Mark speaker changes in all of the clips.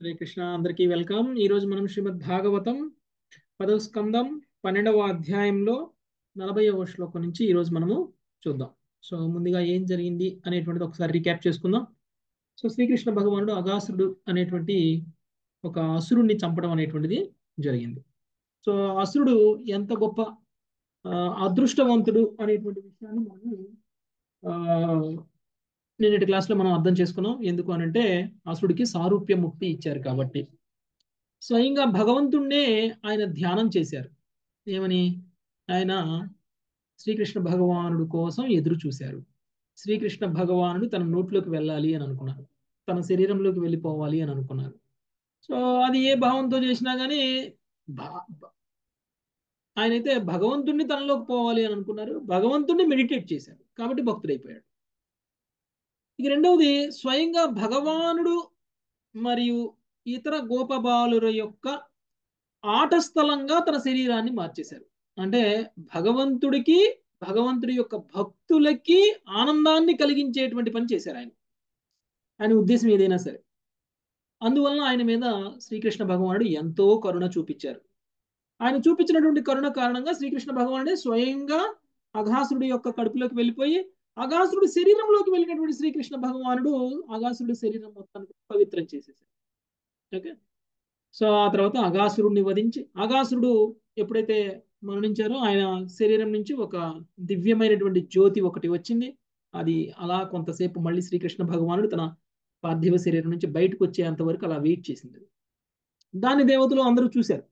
Speaker 1: హరే కృష్ణ అందరికీ వెల్కమ్ ఈరోజు మనం శ్రీమద్ భాగవతం పదవ స్కందం పన్నెండవ అధ్యాయంలో నలభైవ శ్లోకం నుంచి ఈరోజు మనము చూద్దాం సో ముందుగా ఏం జరిగింది అనేటువంటిది ఒకసారి రీక్యాప్ చేసుకుందాం సో శ్రీకృష్ణ భగవానుడు అగాసురుడు అనేటువంటి ఒక అసురుణ్ణి చంపడం అనేటువంటిది జరిగింది సో అసురుడు ఎంత గొప్ప ఆ, అదృష్టవంతుడు అనేటువంటి విషయాన్ని మనము ఆ, నిన్నటి క్లాస్లో మనం అర్థం చేసుకున్నాం ఎందుకు అనంటే అసుడికి సారూప్య ముక్తి ఇచ్చారు కాబట్టి స్వయంగా భగవంతుణ్ణే ఆయన ధ్యానం చేశారు ఏమని ఆయన శ్రీకృష్ణ భగవానుడు కోసం ఎదురు చూశారు శ్రీకృష్ణ భగవానుడు తన నోట్లోకి వెళ్ళాలి అని అనుకున్నారు తన శరీరంలోకి వెళ్ళిపోవాలి అని అనుకున్నారు సో అది ఏ భావంతో చేసినా కానీ భా- భ- ఆయనైతే భగవంతుణ్ణి తనలోకి పోవాలి అని అనుకున్నారు భగవంతుణ్ణి మెడిటేట్ చేశారు కాబట్టి భక్తుడైపోయాడు ఇక రెండవది స్వయంగా భగవానుడు మరియు ఇతర గోపబాలుర యొక్క ఆట స్థలంగా తన శరీరాన్ని మార్చేశారు అంటే భగవంతుడికి భగవంతుడి యొక్క భక్తులకి ఆనందాన్ని కలిగించేటువంటి పని చేశారు ఆయన ఆయన ఉద్దేశం ఏదైనా సరే అందువలన ఆయన మీద శ్రీకృష్ణ భగవానుడు ఎంతో కరుణ చూపించారు ఆయన చూపించినటువంటి కరుణ కారణంగా శ్రీకృష్ణ భగవానుడే స్వయంగా అఘాసురుడి యొక్క కడుపులోకి వెళ్ళిపోయి అగాసురుడి శరీరంలోకి వెళ్ళినటువంటి శ్రీకృష్ణ భగవానుడు అగాసురుడి శరీరం మొత్తానికి పవిత్రం చేసేసాడు ఓకే సో ఆ తర్వాత అగాసురుడిని వధించి అగాసురుడు ఎప్పుడైతే మరణించారో ఆయన శరీరం నుంచి ఒక దివ్యమైనటువంటి జ్యోతి ఒకటి వచ్చింది అది అలా కొంతసేపు మళ్ళీ శ్రీకృష్ణ భగవానుడు తన పార్థివ శరీరం నుంచి బయటకు వచ్చేంత వరకు అలా వెయిట్ చేసింది దాని దేవతలు అందరూ చూశారు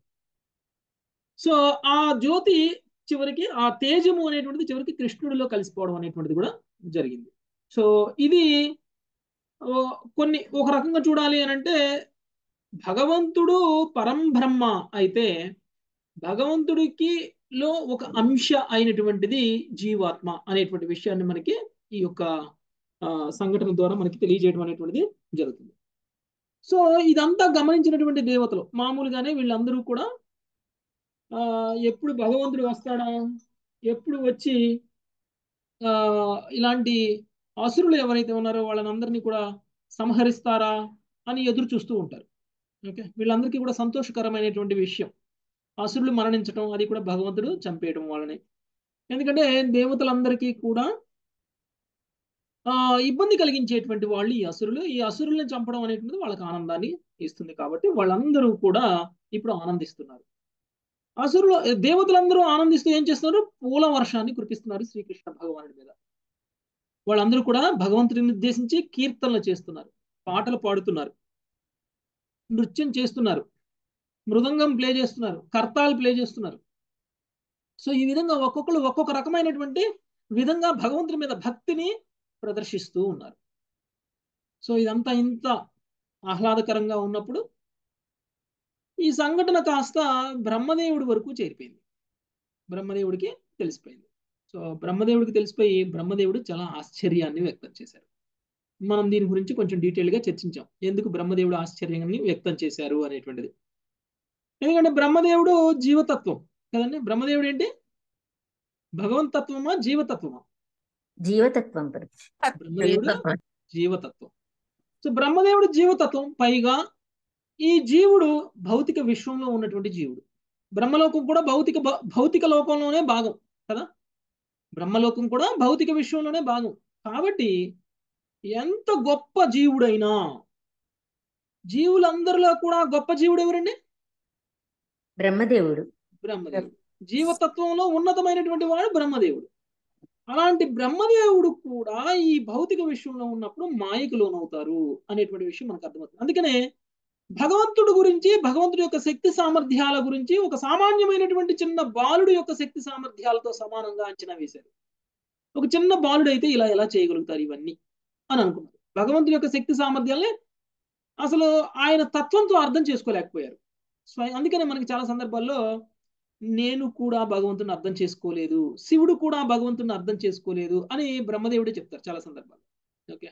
Speaker 1: సో ఆ జ్యోతి చివరికి ఆ తేజము అనేటువంటిది చివరికి కృష్ణుడిలో కలిసిపోవడం అనేటువంటిది కూడా జరిగింది సో ఇది ఓ, కొన్ని ఒక రకంగా చూడాలి అని అంటే భగవంతుడు పరంబ్రహ్మ అయితే భగవంతుడికి లో ఒక అంశ అయినటువంటిది జీవాత్మ అనేటువంటి విషయాన్ని మనకి ఈ యొక్క ఆ, సంఘటన ద్వారా మనకి తెలియజేయడం అనేటువంటిది జరుగుతుంది సో ఇదంతా గమనించినటువంటి దేవతలు మామూలుగానే వీళ్ళందరూ కూడా ఆ ఎప్పుడు భగవంతుడు వస్తాడా ఎప్పుడు వచ్చి ఆ ఇలాంటి అసురులు ఎవరైతే ఉన్నారో వాళ్ళని అందరినీ కూడా సంహరిస్తారా అని ఎదురు చూస్తూ ఉంటారు ఓకే వీళ్ళందరికీ కూడా సంతోషకరమైనటువంటి విషయం అసురులు మరణించడం అది కూడా భగవంతుడు చంపేయడం వాళ్ళని ఎందుకంటే దేవతలందరికీ కూడా ఆ ఇబ్బంది కలిగించేటువంటి వాళ్ళు ఈ అసురులు ఈ అసురుల్ని చంపడం అనేటువంటిది వాళ్ళకి ఆనందాన్ని ఇస్తుంది కాబట్టి వాళ్ళందరూ కూడా ఇప్పుడు ఆనందిస్తున్నారు అసురులు దేవతలందరూ ఆనందిస్తూ ఏం చేస్తున్నారు పూల వర్షాన్ని కురిపిస్తున్నారు శ్రీకృష్ణ భగవానుడి మీద వాళ్ళందరూ కూడా భగవంతుడిని ఉద్దేశించి కీర్తనలు చేస్తున్నారు పాటలు పాడుతున్నారు నృత్యం చేస్తున్నారు మృదంగం ప్లే చేస్తున్నారు కర్తాలు ప్లే చేస్తున్నారు సో ఈ విధంగా ఒక్కొక్కరు ఒక్కొక్క రకమైనటువంటి విధంగా భగవంతుడి మీద భక్తిని ప్రదర్శిస్తూ ఉన్నారు సో ఇదంతా ఇంత ఆహ్లాదకరంగా ఉన్నప్పుడు ఈ సంఘటన కాస్త బ్రహ్మదేవుడి వరకు చేరిపోయింది బ్రహ్మదేవుడికి తెలిసిపోయింది సో బ్రహ్మదేవుడికి తెలిసిపోయి బ్రహ్మదేవుడు చాలా ఆశ్చర్యాన్ని వ్యక్తం చేశారు మనం దీని గురించి కొంచెం డీటెయిల్గా చర్చించాం ఎందుకు బ్రహ్మదేవుడు ఆశ్చర్యాన్ని వ్యక్తం చేశారు అనేటువంటిది ఎందుకంటే బ్రహ్మదేవుడు జీవతత్వం కదండి బ్రహ్మదేవుడు ఏంటి భగవంతత్వమా జీవతత్వమా
Speaker 2: జీవతత్వం గురించి
Speaker 1: బ్రహ్మదేవుడు జీవతత్వం సో బ్రహ్మదేవుడు జీవతత్వం పైగా ఈ జీవుడు భౌతిక విశ్వంలో ఉన్నటువంటి జీవుడు బ్రహ్మలోకం కూడా భౌతిక భ- భౌతిక లోకంలోనే భాగం కదా బ్రహ్మలోకం కూడా భౌతిక విశ్వంలోనే భాగం కాబట్టి ఎంత గొప్ప జీవుడైనా జీవులందరిలో కూడా గొప్ప జీవుడు ఎవరండి
Speaker 2: బ్రహ్మదేవుడు
Speaker 1: బ్రహ్మదేవుడు జీవతత్వంలో ఉన్నతమైనటువంటి వాడు బ్రహ్మదేవుడు అలాంటి బ్రహ్మదేవుడు కూడా ఈ భౌతిక విశ్వంలో ఉన్నప్పుడు మాయకు లోనవుతారు అనేటువంటి విషయం మనకు అర్థమవుతుంది అందుకనే భగవంతుడు గురించి భగవంతుడి యొక్క శక్తి సామర్థ్యాల గురించి ఒక సామాన్యమైనటువంటి చిన్న బాలుడు యొక్క శక్తి సామర్థ్యాలతో సమానంగా అంచనా వేశారు ఒక చిన్న బాలుడు అయితే ఇలా ఎలా చేయగలుగుతారు ఇవన్నీ అని అనుకున్నారు భగవంతుడి యొక్క శక్తి సామర్థ్యాలని అసలు ఆయన తత్వంతో అర్థం చేసుకోలేకపోయారు స్వయం అందుకనే మనకి చాలా సందర్భాల్లో నేను కూడా భగవంతుని అర్థం చేసుకోలేదు శివుడు కూడా భగవంతుని అర్థం చేసుకోలేదు అని బ్రహ్మదేవుడే చెప్తారు చాలా సందర్భాలు ఓకే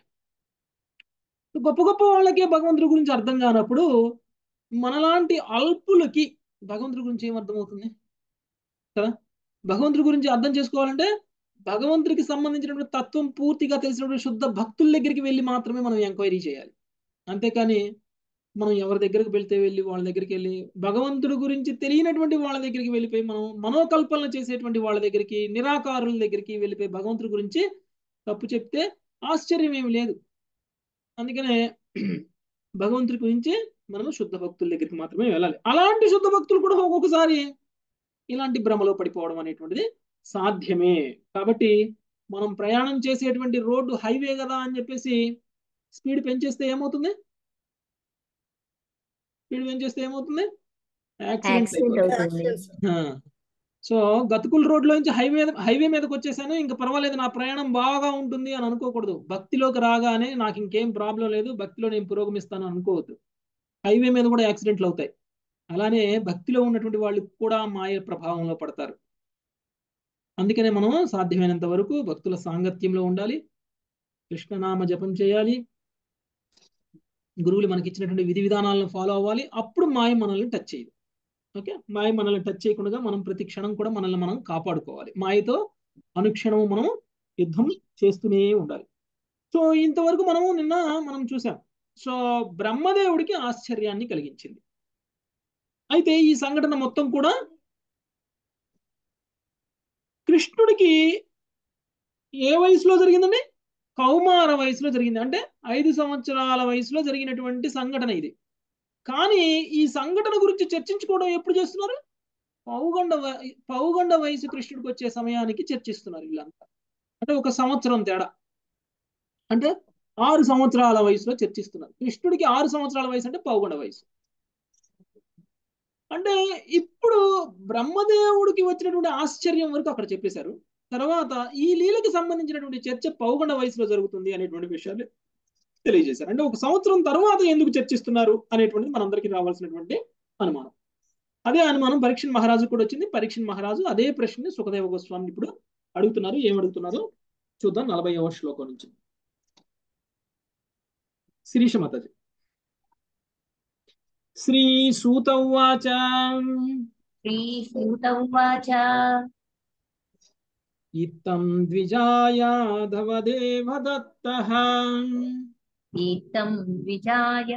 Speaker 1: గొప్ప గొప్ప వాళ్ళకే భగవంతుడి గురించి అర్థం కానప్పుడు మనలాంటి అల్పులకి భగవంతుడి గురించి ఏం అర్థమవుతుంది కదా భగవంతుడి గురించి అర్థం చేసుకోవాలంటే భగవంతుడికి సంబంధించినటువంటి తత్వం పూర్తిగా తెలిసినటువంటి శుద్ధ భక్తుల దగ్గరికి వెళ్ళి మాత్రమే మనం ఎంక్వైరీ చేయాలి అంతేకాని మనం ఎవరి దగ్గరికి వెళ్తే వెళ్ళి వాళ్ళ దగ్గరికి వెళ్ళి భగవంతుడి గురించి తెలియనటువంటి వాళ్ళ దగ్గరికి వెళ్ళిపోయి మనం మనోకల్పన చేసేటువంటి వాళ్ళ దగ్గరికి నిరాకారుల దగ్గరికి వెళ్ళిపోయి భగవంతుడి గురించి తప్పు చెప్తే ఆశ్చర్యం ఏమి లేదు అందుకనే భగవంతుడి గురించి మనము శుద్ధ భక్తుల దగ్గరికి మాత్రమే వెళ్ళాలి అలాంటి శుద్ధ భక్తులు కూడా ఒక్కొక్కసారి ఇలాంటి భ్రమలో పడిపోవడం అనేటువంటిది సాధ్యమే కాబట్టి మనం ప్రయాణం చేసేటువంటి రోడ్డు హైవే కదా అని చెప్పేసి స్పీడ్ పెంచేస్తే ఏమవుతుంది స్పీడ్ పెంచేస్తే ఏమవుతుంది యాక్సిడెంట్
Speaker 2: యాక్సిడెంట్ అవుతుంది
Speaker 1: సో గతుకుల రోడ్లో నుంచి హైవే హైవే మీదకి వచ్చేసాను ఇంకా పర్వాలేదు నా ప్రయాణం బాగా ఉంటుంది అని అనుకోకూడదు భక్తిలోకి రాగానే నాకు ఇంకేం ప్రాబ్లం లేదు భక్తిలో నేను పురోగమిస్తాను అనుకోవద్దు హైవే మీద కూడా యాక్సిడెంట్లు అవుతాయి అలానే భక్తిలో ఉన్నటువంటి వాళ్ళు కూడా మాయ ప్రభావంలో పడతారు అందుకనే మనం సాధ్యమైనంత వరకు భక్తుల సాంగత్యంలో ఉండాలి కృష్ణనామ జపం చేయాలి గురువులు మనకి ఇచ్చినటువంటి విధి విధానాలను ఫాలో అవ్వాలి అప్పుడు మాయ మనల్ని టచ్ చేయదు ఓకే మాయ మనల్ని టచ్ చేయకుండా మనం ప్రతి క్షణం కూడా మనల్ని మనం కాపాడుకోవాలి మాయతో అనుక్షణము మనం యుద్ధం చేస్తూనే ఉండాలి సో ఇంతవరకు మనము నిన్న మనం చూసాం సో బ్రహ్మదేవుడికి ఆశ్చర్యాన్ని కలిగించింది అయితే ఈ సంఘటన మొత్తం కూడా కృష్ణుడికి ఏ వయసులో జరిగిందండి కౌమార వయసులో జరిగింది అంటే ఐదు సంవత్సరాల వయసులో జరిగినటువంటి సంఘటన ఇది కానీ ఈ సంఘటన గురించి చర్చించుకోవడం ఎప్పుడు చేస్తున్నారు పౌగండ పౌగండ వయసు కృష్ణుడికి వచ్చే సమయానికి చర్చిస్తున్నారు వీళ్ళంతా అంటే ఒక సంవత్సరం తేడా అంటే ఆరు సంవత్సరాల వయసులో చర్చిస్తున్నారు కృష్ణుడికి ఆరు సంవత్సరాల వయసు అంటే పౌగండ వయసు అంటే ఇప్పుడు బ్రహ్మదేవుడికి వచ్చినటువంటి ఆశ్చర్యం వరకు అక్కడ చెప్పేశారు తర్వాత ఈ లీలకి సంబంధించినటువంటి చర్చ పౌగండ వయసులో జరుగుతుంది అనేటువంటి విషయాలు తెలియజేశారు అంటే ఒక సంవత్సరం తర్వాత ఎందుకు చర్చిస్తున్నారు అనేటువంటిది మనందరికీ రావాల్సినటువంటి అనుమానం అదే అనుమానం పరీక్షణ్ మహారాజు కూడా వచ్చింది పరీక్షణ్ మహారాజు అదే ప్రశ్నని సుఖదేవ గోస్వామిని ఇప్పుడు అడుగుతున్నారు ఏం అడుగుతున్నారు చూద్దాం నలభైవ శ్లోకం నుంచి శిరీష మాతాజీ శ్రీ సూత ఉవాచ
Speaker 2: శ్రీసూత ఉవాచ
Speaker 1: ఇత్తం ద్విజాయాధవదేవ దత్తః
Speaker 2: ఈత్తం ద్విజాయ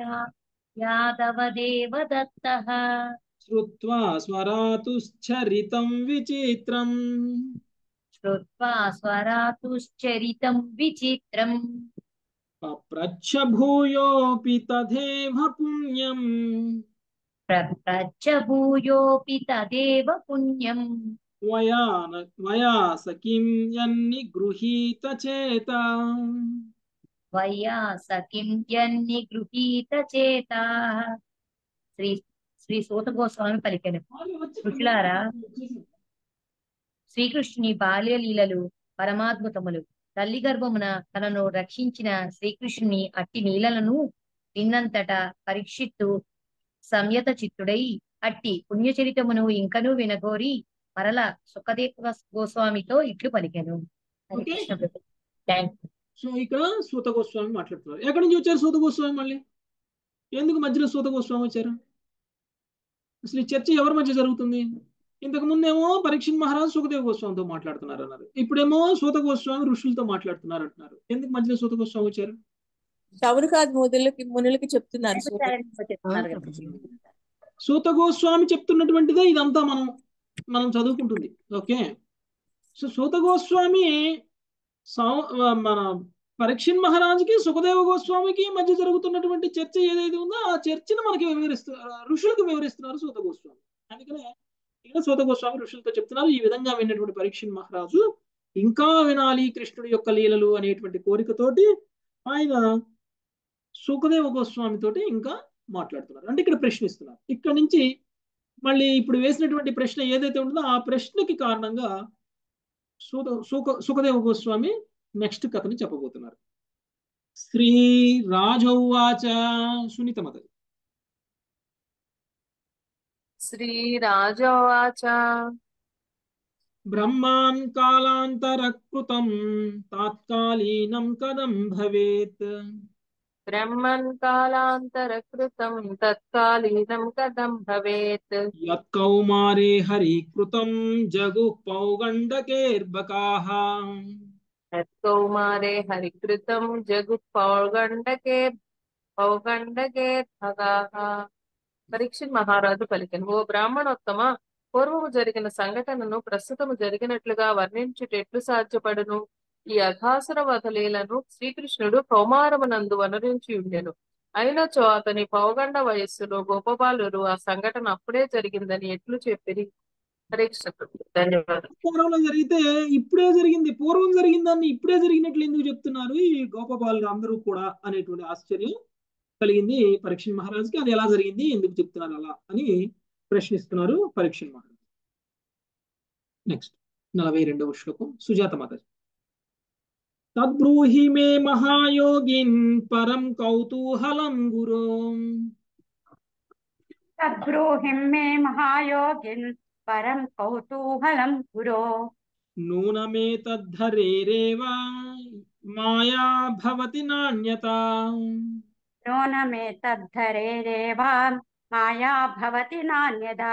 Speaker 2: యాదవదేవ దత్తః
Speaker 1: శ్రుత్వా స్వరాతుశ్చరితం విచిత్రం
Speaker 2: శ్రుత్వా స్వరాతుశ్చరితం విచిత్రం
Speaker 1: పప్రచ్ఛ భూయోపి తథేవ పుణ్యం
Speaker 2: ప్రప్రచ్చ భూయోపి తదేవ పుణ్యం
Speaker 1: వయా వయా సఖిం యన్ని గృహీత చేత
Speaker 2: వయా సఖిం యన్ని గృహీత చేత శ్రీ శ్రీ సూత గోస్వామి పలికెను ఋషులారా శ్రీకృష్ణుని బాల్య లీలలు పరమాద్భుతములు తల్లి గర్భమున తనను రక్షించిన శ్రీకృష్ణుని అట్టి నీలలను విన్నంతట పరీక్షిత్తు సంయత చిత్తుడై అట్టి పుణ్యచరితమును ఇంకనూ వినగోరి మరల సుఖదేవ గోస్వామితో ఇట్లు పలికెను Hare
Speaker 1: Okay.
Speaker 2: Krishna Prabhu. Thank you.
Speaker 1: So ఇక్కడ సూత గోస్వామి మాట్లాడుతున్నారు ఎక్కడి నుంచి వచ్చారు సూత గోస్వామి మళ్ళీ ఎందుకు మధ్యలో సూత గోస్వామి వచ్చారు అసలు ఈ చర్చ ఎవరి మధ్య జరుగుతుంది ఇంతకు ముందేమో పరీక్షణ్ మహారాజు సుఖదేవ గోస్వామితో మాట్లాడుతున్నారు అన్నారు ఇప్పుడేమో సూత గోస్వామి ఋషులతో మాట్లాడుతున్నారు అంటున్నారు ఎందుకు మధ్యలో సూత గోస్వామి వచ్చారు
Speaker 3: శౌరు కాదు మునులకి మునులకి చెప్తున్నారు సూత.
Speaker 2: చెప్తున్నారు కదా.
Speaker 1: సూత గోస్వామి చెప్తున్నటువంటిదే ఇదంతా మనం మనం చదువుకుంటుంది ఓకే సో సూత గోస్వామి సౌ- మన పరీక్షణ్ మహారాజుకి సుఖదేవ గోస్వామికి మధ్య జరుగుతున్నటువంటి చర్చ ఏదైతే ఉందో ఆ చర్చను మనకి వివరిస్తు ఋషులకు వివరిస్తున్నారు సూత గోస్వామి అందుకనే ఇక్కడ సూత గోస్వామి ఋషులతో చెప్తున్నారు ఈ విధంగా విన్నటువంటి పరీక్షణ్ మహారాజు ఇంకా వినాలి కృష్ణుడి యొక్క లీలలు అనేటువంటి కోరికతోటి ఆయన సుఖదేవ గోస్వామి తోటి ఇంకా మాట్లాడుతున్నారు అంటే ఇక్కడ ప్రశ్నిస్తున్నారు ఇక్కడ నుంచి మళ్ళీ ఇప్పుడు వేసినటువంటి ప్రశ్న ఏదైతే ఉంటుందో ఆ ప్రశ్నకి కారణంగా సుఖ సుఖ సుఖదేవ గోస్వామి నెక్స్ట్ కథని చెప్పబోతున్నారు శ్రీ రాజౌవాచ సునీతమత
Speaker 3: శ్రీరాజోవాచ
Speaker 1: బ్రహ్మాన్ కాలాంతరకృతం తాత్కాలీనం కథం భవేత్
Speaker 3: బ్రహ్మన్ కాలాంతరకృతం తత్కాలీనం కథం భవేత్
Speaker 1: యత్కౌమారే హరికృతం జగు పౌగండకేర్బకాః
Speaker 3: కౌమారే హరికృతం జగు పౌగండకే
Speaker 4: పౌగండగేర్భగాః పరీక్షిత్ మహారాజు పలికెను ఓ బ్రాహ్మణోత్తమ పూర్వము జరిగిన సంఘటనను ప్రస్తుతము జరిగినట్లుగా వర్ణించుటెట్లు సాధ్యపడును ఈ అఘాసుర వధలీలను శ్రీకృష్ణుడు కౌమారమునందు వనరించి ఉండెను అయినచో అతని పౌగండ వయస్సులో గోపబాలురు ఆ సంఘటన అప్పుడే జరిగిందని ఎట్లు చెప్పిరి పరీక్షకుడు ధన్యవాదాలు
Speaker 1: పూర్వంలో జరిగితే ఇప్పుడే జరిగింది పూర్వం జరిగిందాన్ని ఇప్పుడే జరిగినట్లు ఎందుకు చెప్తున్నారు ఈ గోపబాలు అందరూ కూడా అనేటువంటి ఆశ్చర్యం కలిగింది పరీక్ష మహారాజుకి అది ఎలా జరిగింది ఎందుకు చెప్తున్నారు అలా అని ప్రశ్నిస్తున్నారు పరీక్ష మహారాజు నెక్స్ట్ నలభై రెండవ శ్లోకం సుజాత మాత తద్బ్రూహి మే మహాయోగిన్ పరం కౌతూహలం గురో
Speaker 5: తద్బ్రూహిం మే మహాయోగిన్ పరం కౌతూహలం గురో
Speaker 1: నూనమే తద్ధరేరేవా మాయా భవతి నాణ్యత
Speaker 5: నూనమే తద్ధరేరేవా మాయా భవతి నాణ్యదా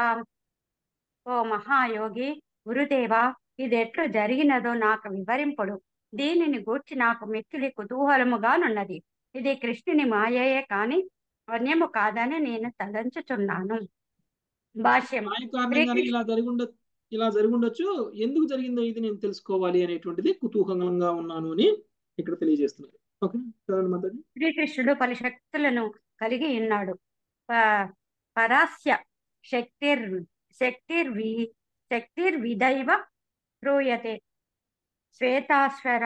Speaker 5: ఓ మహాయోగి గురుదేవా ఇదెట్లు జరిగినదో నాకు వివరింపుడు దీనిని గూర్చి నాకు మిక్కిలి కుతూహలముగానున్నది ఇది కృష్ణుని మాయయే కాని అన్యము కాదని నేను తలంచుచున్నాను భాష్యం
Speaker 1: మాయ కారణంగానే ఇలా జరిగుండ ఇలా జరుగుండొచ్చు ఎందుకు జరిగిందో ఇది నేను తెలుసుకోవాలి అనేటువంటిది కుతూహలంగా ఉన్నాను అని ఇక్కడ తెలియజేస్తున్నారు ఓకే చదవండి మాతాజీ
Speaker 5: శ్రీకృష్ణుడు పలు శక్తులను కలిగి ఉన్నాడు ప- పరాస్య శక్తిర్ శక్తిర్వి శక్తిర్విదైవ శ్రూయతే శ్వేతాశ్వర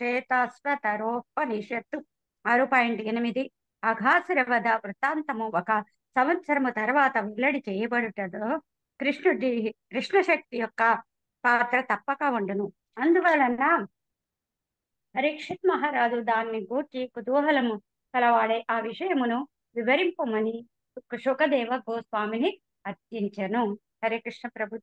Speaker 5: శ్వేతాశ్వతరోపనిషత్తు ఆరు పాయింట్ ఎనిమిది అఘాసుర వధ వృత్తాంతము ఒక సంవత్సరము తర్వాత వెల్లడి చేయబడుటలో కృష్ణుడి కృష్ణ శక్తి యొక్క పాత్ర తప్పక ఉండును అందువలన పరీక్షిత్ మహారాజు దాన్ని గూర్చి కుతూహలము కలవాడే ఆ విషయమును వివరింపమని శుకదేవ గోస్వామిని అర్థించెను హరే కృష్ణ ప్రభు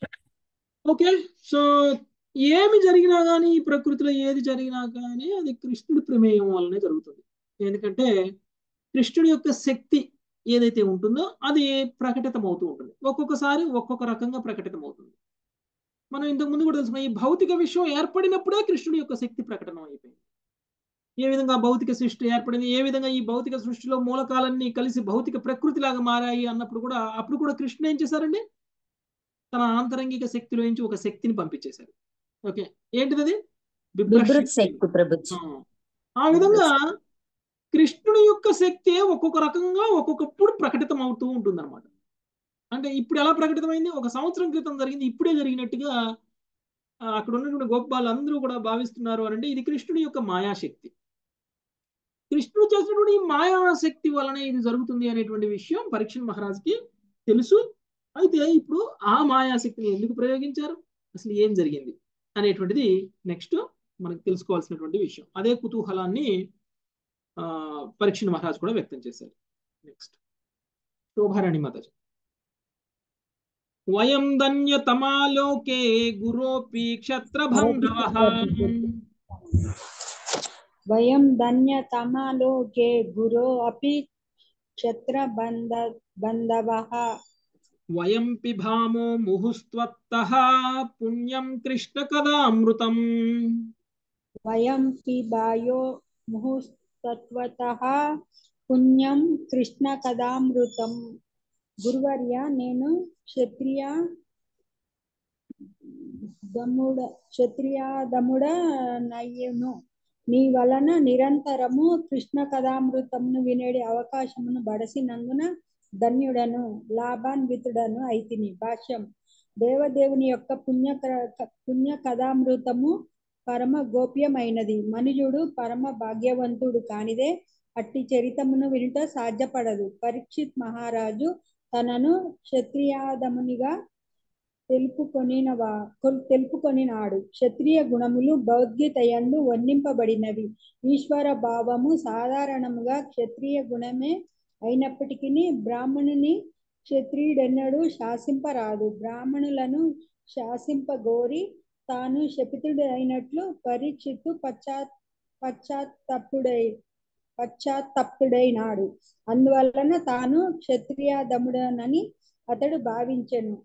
Speaker 1: ఓకే సో ఏమి జరిగినా కానీ ఈ ప్రకృతిలో ఏది జరిగినా కానీ అది కృష్ణుడి ప్రమేయం వల్లనే జరుగుతుంది ఎందుకంటే కృష్ణుడి యొక్క శక్తి ఏదైతే ఉంటుందో అది ప్రకటితం అవుతూ ఉంటుంది ఒక్కొక్కసారి ఒక్కొక్క రకంగా ప్రకటితం అవుతుంది మనం ఇంతకు ముందు కూడా తెలుసుకున్నాం ఈ భౌతిక విశ్వం ఏర్పడినప్పుడే కృష్ణుడి యొక్క శక్తి ప్రకటన అయిపోయింది ఏ విధంగా భౌతిక సృష్టి ఏర్పడింది ఏ విధంగా ఈ భౌతిక సృష్టిలో మూలకాలన్నీ కలిసి భౌతిక ప్రకృతి లాగా మారాయి అన్నప్పుడు కూడా అప్పుడు కూడా కృష్ణుడు ఏం చేశారండి తన ఆంతరంగిక శక్తిలో నుంచి ఒక శక్తిని పంపించేశారు ఓకే ఏంటిది అది బిభ్రత్
Speaker 2: బిభృత్
Speaker 1: శక్తి.
Speaker 2: శక్తి ప్రభుజీ
Speaker 1: ఆ. ఆ విధంగా కృష్ణుడి యొక్క శక్తి ఒక్కొక్క రకంగా ఒక్కొక్కప్పుడు ప్రకటితం అవుతూ ఉంటుంది అనమాట అంటే ఇప్పుడు ఎలా ప్రకటితమైంది ఒక సంవత్సరం క్రితం జరిగింది ఇప్పుడే జరిగినట్టుగా ఆ, అక్కడ ఉన్నటువంటి గోపాలు అందరూ కూడా భావిస్తున్నారు అని అంటే ఇది కృష్ణుడి యొక్క మాయాశక్తి కృష్ణుడు చేసినటువంటి ఈ మాయాశక్తి వలనే ఇది జరుగుతుంది అనేటువంటి విషయం పరీక్ష మహారాజ్కి తెలుసు అయితే ఇప్పుడు ఆ మాయాశక్తిని ఎందుకు ప్రయోగించారు అసలు ఏం జరిగింది అనేటువంటిది నెక్స్ట్ మనకు తెలుసుకోవాల్సినటువంటి విషయం అదే కుతూహలాన్ని ఆ పరీక్ష మహారాజ్ కూడా వ్యక్తం చేశారు నెక్స్ట్ శోభారాణి మాతాజీ వయం ధన్యతమాలోకే గురోపి క్షత్రబంధవ
Speaker 6: వయం ధన్యతమలోకే గురో అపి క్షత్రబంధ బంధవః
Speaker 1: వయం పిభామో ముహుస్త్వత్తః పుణ్యం కృష్ణ కదామృతం
Speaker 6: వయం పిబాయో ముహుస్తత్వతః పుణ్యం కృష్ణ కథామృతం గురువర్య నేను క్షత్రియ దముడ క్షత్రియాదముడ నయ్యును నీ వలన నిరంతరము కృష్ణ కథామృతమును వినేడి అవకాశమును బడసినందున ధన్యుడను లాభాన్వితుడను అయితిని భాష్యం దేవదేవుని యొక్క పుణ్య పుణ్య కథామృతము పరమ గోప్యమైనది మనుజుడు పరమ భాగ్యవంతుడు కానిదే అట్టి చరితమును వినుట సాధ్యపడదు పరీక్షిత్ మహారాజు తనను క్షత్రియాదమునిగా తెలుపుకొనినవా కొల్- తెలుపుకొనినాడు క్షత్రియ గుణములు భగవద్గీతయందు వర్ణింపబడినవి ఈశ్వర భావము సాధారణముగా క్షత్రియ గుణమే అయినప్పటికీ బ్రాహ్మణుని క్షత్రియుడెన్నడూ శాసింపరాదు బ్రాహ్మణులను శాసింపగోరి తాను శపితుడైనట్లు పరీక్షిత్తు పశ్చా పశ్చాత్తప్పుడై పశ్చాత్తప్తుడైనాడు అందువలన తాను క్షత్రియాదముడనని అతడు భావించెను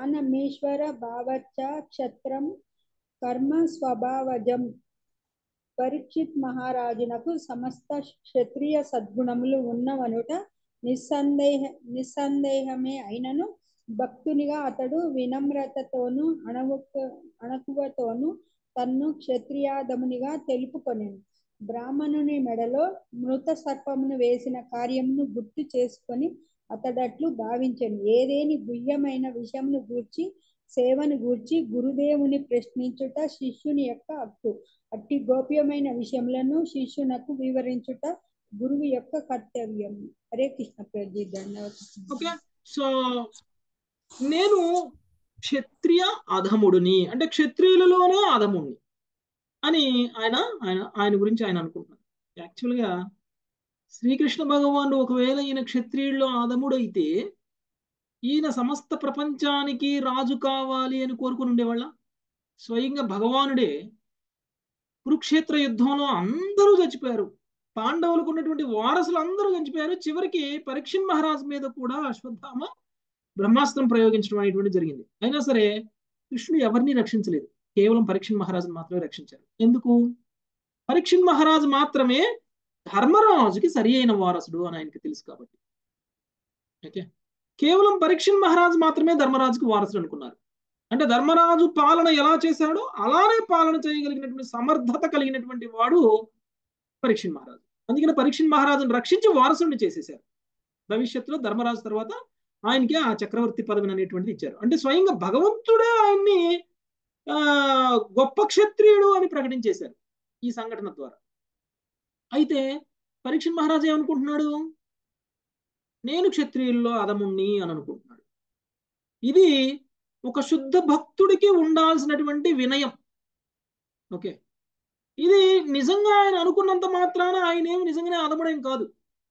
Speaker 6: దానమేశ్వర భావచ్చ క్షత్రం కర్మ స్వభావజం పరీక్షిత్ మహారాజునకు సమస్త క్షత్రియ సద్గుణములు ఉన్నవనుట నిస్సందేహ నిస్సందేహమే అయినను భక్తునిగా అతడు వినమ్రతతోనూ అణవుక అణకువతోనూ తన్ను క్షత్రియాదమునిగా తెలుపుకొనెను బ్రాహ్మణుని మెడలో మృత సర్పమును వేసిన కార్యమును గుర్తు చేసుకొని అతడట్లు భావించెను ఏదేని గుహ్యమైన విషయమును గూర్చి సేవను గూర్చి గురుదేవుని ప్రశ్నించుట శిష్యుని యొక్క హక్కు అట్టి గోప్యమైన విషయములను శిష్యునకు వివరించుట గురువు యొక్క కర్తవ్యం హరే కృష్ణ ప్రజీ ధన్యవాదాలు
Speaker 1: ఓకే సో నేను క్షత్రియ అధముడిని అంటే క్షత్రియులలోనే అధముడిని అని ఆయన ఆయన ఆయన గురించి ఆయన అనుకుంటున్నారు యాక్చువల్గా శ్రీకృష్ణ భగవానుడు ఒకవేళ ఈయన క్షత్రియుల్లో అధముడు అయితే ఈయన సమస్త ప్రపంచానికి రాజు కావాలి అని కోరుకుని ఉండేవాళ్ళ స్వయంగా భగవానుడే కురుక్షేత్ర యుద్ధంలో అందరూ చచ్చిపోయారు పాండవులకు ఉన్నటువంటి వారసులు అందరూ చచ్చిపోయారు చివరికి పరీక్షణ్ మహారాజ్ మీద కూడా అశ్వత్థామ బ్రహ్మాస్త్రం ప్రయోగించడం అనేటువంటి జరిగింది అయినా సరే కృష్ణుడు ఎవరిని రక్షించలేదు కేవలం పరీక్షణ్ మహారాజును మాత్రమే రక్షించారు ఎందుకు పరీక్షణ్ మహారాజు మాత్రమే ధర్మరాజుకి సరి అయిన వారసుడు అని ఆయనకి తెలుసు కాబట్టి ఓకే కేవలం పరీక్షణ్ మహారాజు మాత్రమే ధర్మరాజుకి వారసుడు అనుకున్నారు అంటే ధర్మరాజు పాలన ఎలా చేశాడో అలానే పాలన చేయగలిగినటువంటి సమర్థత కలిగినటువంటి వాడు పరీక్షణ్ మహారాజు అందుకని పరీక్షణ్ మహారాజును రక్షించి వారసుడిని చేసేశారు భవిష్యత్తులో ధర్మరాజు తర్వాత ఆయనకి ఆ చక్రవర్తి పదవిని అనేటువంటిది ఇచ్చారు అంటే స్వయంగా భగవంతుడే ఆయన్ని ఆ గొప్ప క్షత్రియుడు అని ప్రకటించేశారు ఈ సంఘటన ద్వారా అయితే పరీక్షణ్ మహారాజు ఏమనుకుంటున్నాడు నేను క్షత్రియుల్లో అదముణ్ణి అని అనుకుంటున్నాడు ఇది ఒక శుద్ధ భక్తుడికి ఉండాల్సినటువంటి వినయం ఓకే ఇది నిజంగా ఆయన అనుకున్నంత మాత్రాన ఆయన ఏమి నిజంగానే అదముడేం కాదు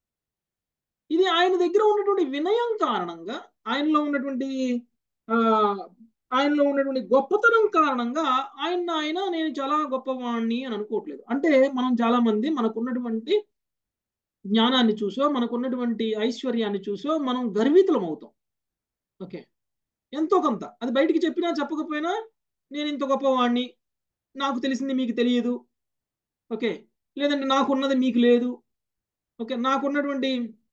Speaker 1: ఇది ఆయన దగ్గర ఉన్నటువంటి వినయం కారణంగా ఆయనలో ఉన్నటువంటి ఆ ఆయనలో ఉన్నటువంటి గొప్పతనం కారణంగా ఆయన ఆయన నేను చాలా గొప్పవాణ్ణి అని అనుకోవట్లేదు అంటే మనం చాలా మంది మనకున్నటువంటి జ్ఞానాన్ని చూసో మనకున్నటువంటి ఐశ్వర్యాన్ని చూసో మనం గర్వితులం అవుతాం ఓకే ఎంతో కొంత అది బయటికి చెప్పినా చెప్పకపోయినా నేను ఇంత గొప్పవాణ్ణి నాకు తెలిసింది మీకు తెలియదు ఓకే లేదంటే నాకున్నది మీకు లేదు ఓకే నాకున్నటువంటి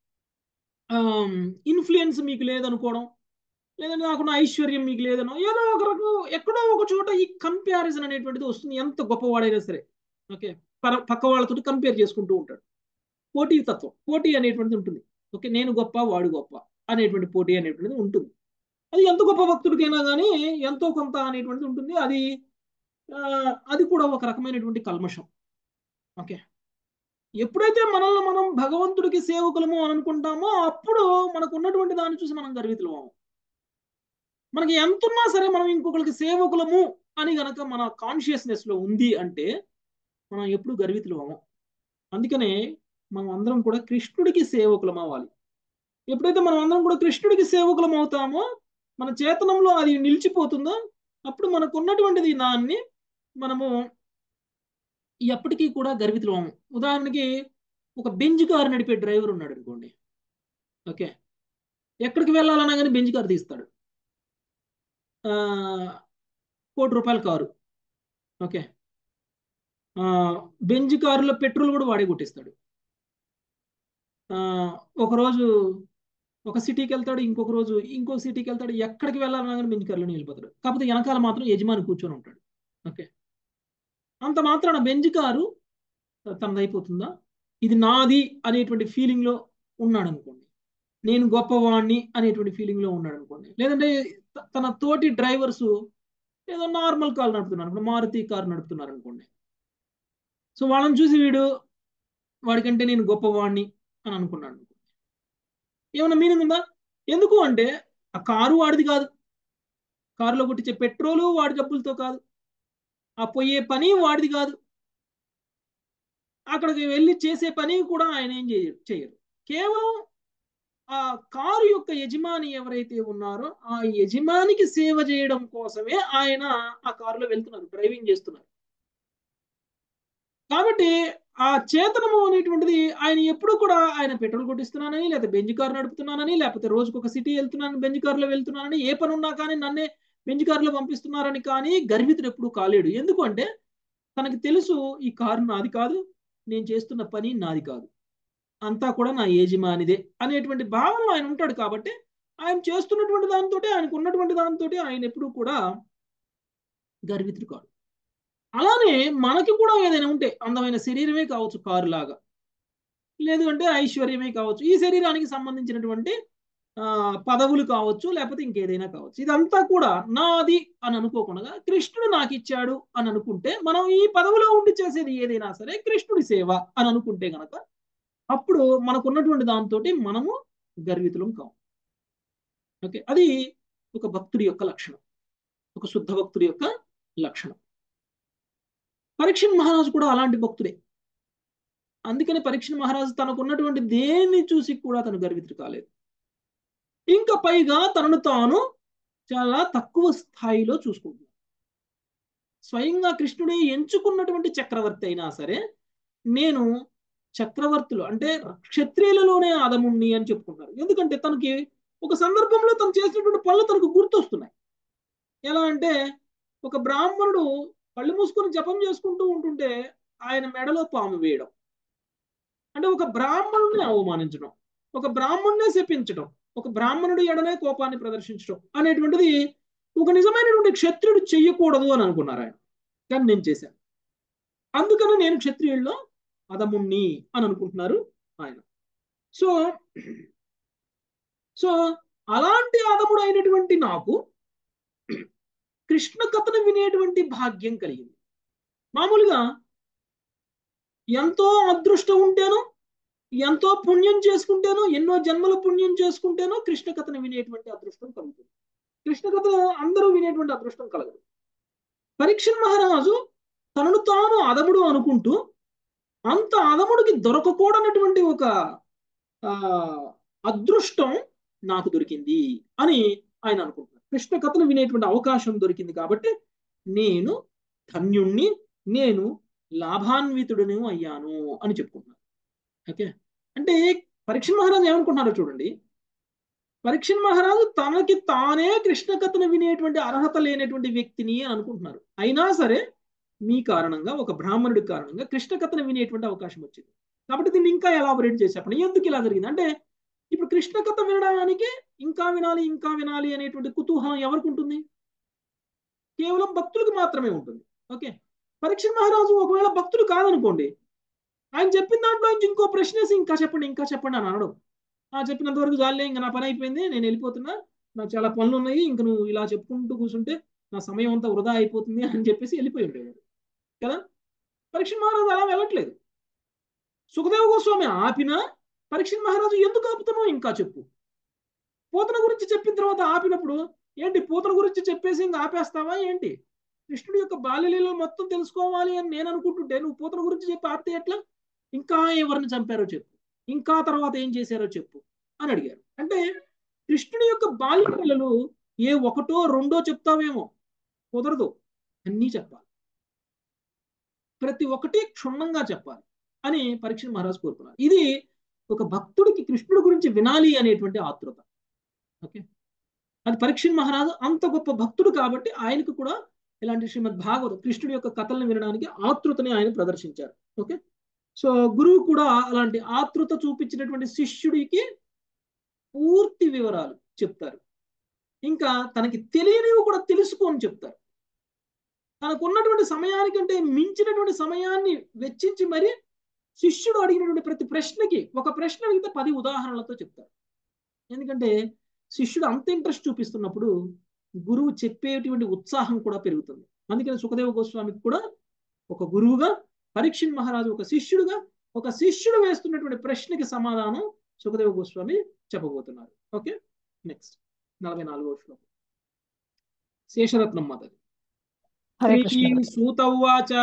Speaker 1: ఇన్ఫ్లుయెన్స్ మీకు లేదనుకోవడం లేదంటే నాకున్న ఐశ్వర్యం మీకు లేదనో ఏదో ఒక రకం ఎక్కడో ఒక చోట ఈ కంపారిజన్ అనేటువంటిది వస్తుంది ఎంత గొప్పవాడైనా సరే ఓకే పక్క వాళ్ళతో కంపేర్ చేసుకుంటూ ఉంటాడు పోటీ తత్వం పోటీ అనేటువంటిది ఉంటుంది ఓకే నేను గొప్ప వాడు గొప్ప అనేటువంటి పోటీ అనేటువంటిది ఉంటుంది అది ఎంత గొప్ప భక్తుడికైనా కానీ ఎంతో కొంత అనేటువంటిది ఉంటుంది అది అది కూడా ఒక రకమైనటువంటి కల్మషం ఓకే ఎప్పుడైతే మనల్ని మనం భగవంతుడికి సేవకులము అని అనుకుంటామో అప్పుడు మనకు ఉన్నటువంటి దాన్ని చూసి మనం గర్వితులము మనకి ఎంతున్నా సరే మనం ఇంకొకరికి సేవకులము అని గనక మన కాన్షియస్నెస్ లో ఉంది అంటే మనం ఎప్పుడు గర్వితులము అందుకనే మనం అందరం కూడా కృష్ణుడికి సేవకులం అవ్వాలి ఎప్పుడైతే మనం అందరం కూడా కృష్ణుడికి సేవకులం అవుతామో మన చేతనంలో అది నిలిచిపోతుందో అప్పుడు మనకు ఉన్నటువంటిది దాన్ని మనము ఎప్పటికీ కూడా గర్వితులము ఉదాహరణకి ఒక బెంజ్ కారు నడిపే డ్రైవర్ ఉన్నాడు అనుకోండి ఓకే ఎక్కడికి వెళ్ళాలన్నా కానీ బెంజ్ కారు తీస్తాడు కోటి రూపాయల కారు ఓకే బెంజ్ కారులో పెట్రోల్ కూడా వాడే కొట్టిస్తాడు ఒకరోజు ఒక సిటీకి వెళ్తాడు ఇంకొక రోజు ఇంకో సిటీకి వెళ్తాడు ఎక్కడికి వెళ్ళాలన్నా కానీ బెంజ్ కారులోనే వెళ్ళిపోతాడు కాకపోతే వెనకాల మాత్రం యజమాని కూర్చొని ఉంటాడు ఓకే అంత మాత్రాన బెంజ్ కారు తనదైపోతుందా ఇది నాది అనేటువంటి ఫీలింగ్లో ఉన్నాడు అనుకోండి నేను గొప్పవాణ్ణి అనేటువంటి ఫీలింగ్లో ఉన్నాడు అనుకోండి లేదంటే తన తోటి డ్రైవర్స్ ఏదో నార్మల్ కార్ నడుపుతున్నారు ఇప్పుడు మారుతి కారు నడుపుతున్నారు అనుకోండి సో వాళ్ళని చూసి వీడు వాడికంటే నేను గొప్పవాణ్ణి అని అనుకున్నాడు అనుకోండి ఏమన్నా మీనింగ్ ఉందా ఎందుకు అంటే ఆ కారు వాడిది కాదు కారులో కొట్టించే పెట్రోలు వాడి డబ్బులతో కాదు ఆ పోయే పని వాడిది కాదు అక్కడికి వెళ్ళి చేసే పని కూడా ఆయన ఏం చేయరు చేయరు కేవలం ఆ కారు యొక్క యజమాని ఎవరైతే ఉన్నారో ఆ యజమానికి సేవ చేయడం కోసమే ఆయన ఆ కారులో వెళ్తున్నారు డ్రైవింగ్ చేస్తున్నారు కాబట్టి ఆ చేతనము అనేటువంటిది ఆయన ఎప్పుడు కూడా ఆయన పెట్రోల్ కొట్టిస్తున్నానని లేదా బెంజ్ కారు నడుపుతున్నానని లేకపోతే రోజుకు ఒక సిటీ వెళ్తున్నానని బెంజ్ కారులో వెళ్తున్నానని ఏ పని ఉన్నా కానీ నన్నే బెంజ్ కారులో పంపిస్తున్నారని కానీ గర్వితుడు ఎప్పుడు కాలేడు ఎందుకు అంటే తనకి తెలుసు ఈ కారు నాది కాదు నేను చేస్తున్న పని నాది కాదు అంతా కూడా నా యజమానిదే అనేటువంటి భావనలో ఆయన ఉంటాడు కాబట్టి ఆయన చేస్తున్నటువంటి దాంతో ఆయనకు ఉన్నటువంటి దాంతో ఆయన ఎప్పుడూ కూడా గర్వితుడు కాడు అలానే మనకి కూడా ఏదైనా ఉంటే అందమైన శరీరమే కావచ్చు కారు లాగా లేదు అంటే ఐశ్వర్యమే కావచ్చు ఈ శరీరానికి సంబంధించినటువంటి ఆ పదవులు కావచ్చు లేకపోతే ఇంకేదైనా కావచ్చు ఇదంతా కూడా నాది అని అనుకోకుండా కృష్ణుడు నాకు ఇచ్చాడు అని అనుకుంటే మనం ఈ పదవిలో ఉండి చేసేది ఏదైనా సరే కృష్ణుడి సేవ అని అనుకుంటే గనక అప్పుడు మనకున్నటువంటి దాంతో మనము గర్వితులం కావు ఓకే అది ఒక భక్తుడి యొక్క లక్షణం ఒక శుద్ధ భక్తుడి యొక్క లక్షణం పరీక్షణ్ మహారాజు కూడా అలాంటి భక్తుడే అందుకని పరీక్షణ్ మహారాజు తనకున్నటువంటి దేన్ని చూసి కూడా తను గర్వితుడు కాలేదు ఇంకా పైగా తనను తాను చాలా తక్కువ స్థాయిలో చూసుకుంటున్నాడు స్వయంగా కృష్ణుడే ఎంచుకున్నటువంటి చక్రవర్తి అయినా సరే నేను చక్రవర్తులు అంటే క్షత్రియులలోనే ఆదముణ్ణి అని చెప్పుకుంటారు ఎందుకంటే తనకి ఒక సందర్భంలో తను చేసినటువంటి పనులు తనకు గుర్తొస్తున్నాయి ఎలా అంటే ఒక బ్రాహ్మణుడు కళ్ళు మూసుకొని జపం చేసుకుంటూ ఉంటుంటే ఆయన మెడలో పాము వేయడం అంటే ఒక బ్రాహ్మణుడిని అవమానించడం ఒక బ్రాహ్మణునే శపించడం ఒక బ్రాహ్మణుడి ఎడనే కోపాన్ని ప్రదర్శించడం అనేటువంటిది ఒక నిజమైనటువంటి క్షత్రియుడు చెయ్యకూడదు అని అనుకున్నారు ఆయన కానీ నేను చేశాను అందుకని నేను క్షత్రియుల్లో అదముణ్ణి అని అనుకుంటున్నారు ఆయన సో సో అలాంటి అదముడు అయినటువంటి నాకు కృష్ణ కథను వినేటువంటి భాగ్యం కలిగింది మామూలుగా ఎంతో అదృష్టం ఉంటేనో ఎంతో పుణ్యం చేసుకుంటేనో ఎన్నో జన్మల పుణ్యం చేసుకుంటేనో కృష్ణ కథను వినేటువంటి అదృష్టం కలుగుతుంది కృష్ణ కథ అందరూ వినేటువంటి అదృష్టం కలగదు పరీక్షణ్ మహారాజు తనను తాను అదముడు అనుకుంటూ అంత అదముడికి దొరకకూడనటువంటి ఒక ఆ అదృష్టం నాకు దొరికింది అని ఆయన అనుకుంటున్నారు కృష్ణ కథను వినేటువంటి అవకాశం దొరికింది కాబట్టి నేను ధన్యుణ్ణి నేను లాభాన్వితుడను అయ్యాను అని చెప్పుకుంటున్నాను ఓకే అంటే పరీక్ష మహారాజు ఏమనుకుంటున్నారో చూడండి పరీక్ష మహారాజు తనకి తానే కృష్ణ కథను వినేటువంటి అర్హత లేనటువంటి వ్యక్తిని అని అనుకుంటున్నారు అయినా సరే మీ కారణంగా ఒక బ్రాహ్మణుడి కారణంగా కృష్ణ కథను వినేటువంటి అవకాశం వచ్చింది కాబట్టి దీన్ని ఇంకా ఎలాబొరేట్ చేసి చెప్పండి ఎందుకు ఇలా జరిగింది అంటే ఇప్పుడు కృష్ణ కథ వినడానికి ఇంకా వినాలి ఇంకా వినాలి అనేటువంటి కుతూహలం ఎవరికి ఉంటుంది కేవలం భక్తులకు మాత్రమే ఉంటుంది ఓకే పరీక్ష మహారాజు ఒకవేళ భక్తుడు కాదనుకోండి ఆయన చెప్పిన దాంట్లో నుంచి ఇంకో ప్రశ్న వేసి ఇంకా చెప్పండి ఇంకా చెప్పండి అని అనడం ఆ చెప్పినంత వరకు చాలే ఇంకా నా పని అయిపోయింది నేను వెళ్ళిపోతున్నా నాకు చాలా పనులు ఉన్నాయి ఇంక నువ్వు ఇలా చెప్పుకుంటూ కూర్చుంటే నా సమయం అంతా వృధా అయిపోతుంది అని చెప్పేసి వెళ్ళిపోయి ఉండేవాడు కదా పరీక్ష మహారాజు అలా వెళ్ళట్లేదు సుఖదేవ గోస్వామి ఆపినా పరీక్ష మహారాజు ఎందుకు ఆపుతున్నావు ఇంకా చెప్పు పూతన గురించి చెప్పిన తర్వాత ఆపినప్పుడు ఏంటి పూతన గురించి చెప్పేసి ఇంకా ఆపేస్తావా ఏంటి కృష్ణుడి యొక్క బాల్యలీలలో మొత్తం తెలుసుకోవాలి అని నేను అనుకుంటుంటే నువ్వు పూతన గురించి చెప్పి ఆపితే ఎట్లా ఇంకా ఎవరిని చంపారో చెప్పు ఇంకా తర్వాత ఏం చేశారో చెప్పు అని అడిగారు అంటే కృష్ణుడి యొక్క బాల్యలీలలు ఏ ఒకటో రెండో చెప్తావేమో కుదరదు అన్నీ చెప్పాలి ప్రతి ఒక్కటి క్షుణ్ణంగా చెప్పాలి అని పరీక్ష మహారాజు కోరుకున్నారు ఇది ఒక భక్తుడికి కృష్ణుడి గురించి వినాలి అనేటువంటి ఆతృత ఓకే అది పరీక్ష మహారాజు అంత గొప్ప భక్తుడు కాబట్టి ఆయనకు కూడా ఇలాంటి శ్రీమద్ భాగవతం కృష్ణుడి యొక్క కథలను వినడానికి ఆతృతని ఆయన ప్రదర్శించారు ఓకే సో గురువు కూడా అలాంటి ఆతృత చూపించినటువంటి శిష్యుడికి పూర్తి వివరాలు చెప్తారు ఇంకా తనకి తెలియనివి కూడా తెలుసుకొని చెప్తారు తనకు ఉన్నటువంటి సమయానికంటే మించినటువంటి సమయాన్ని వెచ్చించి మరి శిష్యుడు అడిగినటువంటి ప్రతి ప్రశ్నకి ఒక ప్రశ్న అడిగితే పది ఉదాహరణలతో చెప్తారు ఎందుకంటే శిష్యుడు అంత ఇంట్రెస్ట్ చూపిస్తున్నప్పుడు గురువు చెప్పేటువంటి ఉత్సాహం కూడా పెరుగుతుంది అందుకని సుఖదేవ గోస్వామికి కూడా ఒక గురువుగా పరీక్షణ్ మహారాజు ఒక శిష్యుడుగా ఒక శిష్యుడు వేస్తున్నటువంటి ప్రశ్నకి సమాధానం సుఖదేవ గోస్వామి చెప్పబోతున్నారు ఓకే నెక్స్ట్ నలభై నాలుగో శ్లోకం శేషరత్నం మాతది
Speaker 7: హరే కృష్ణ
Speaker 1: సూతవాచ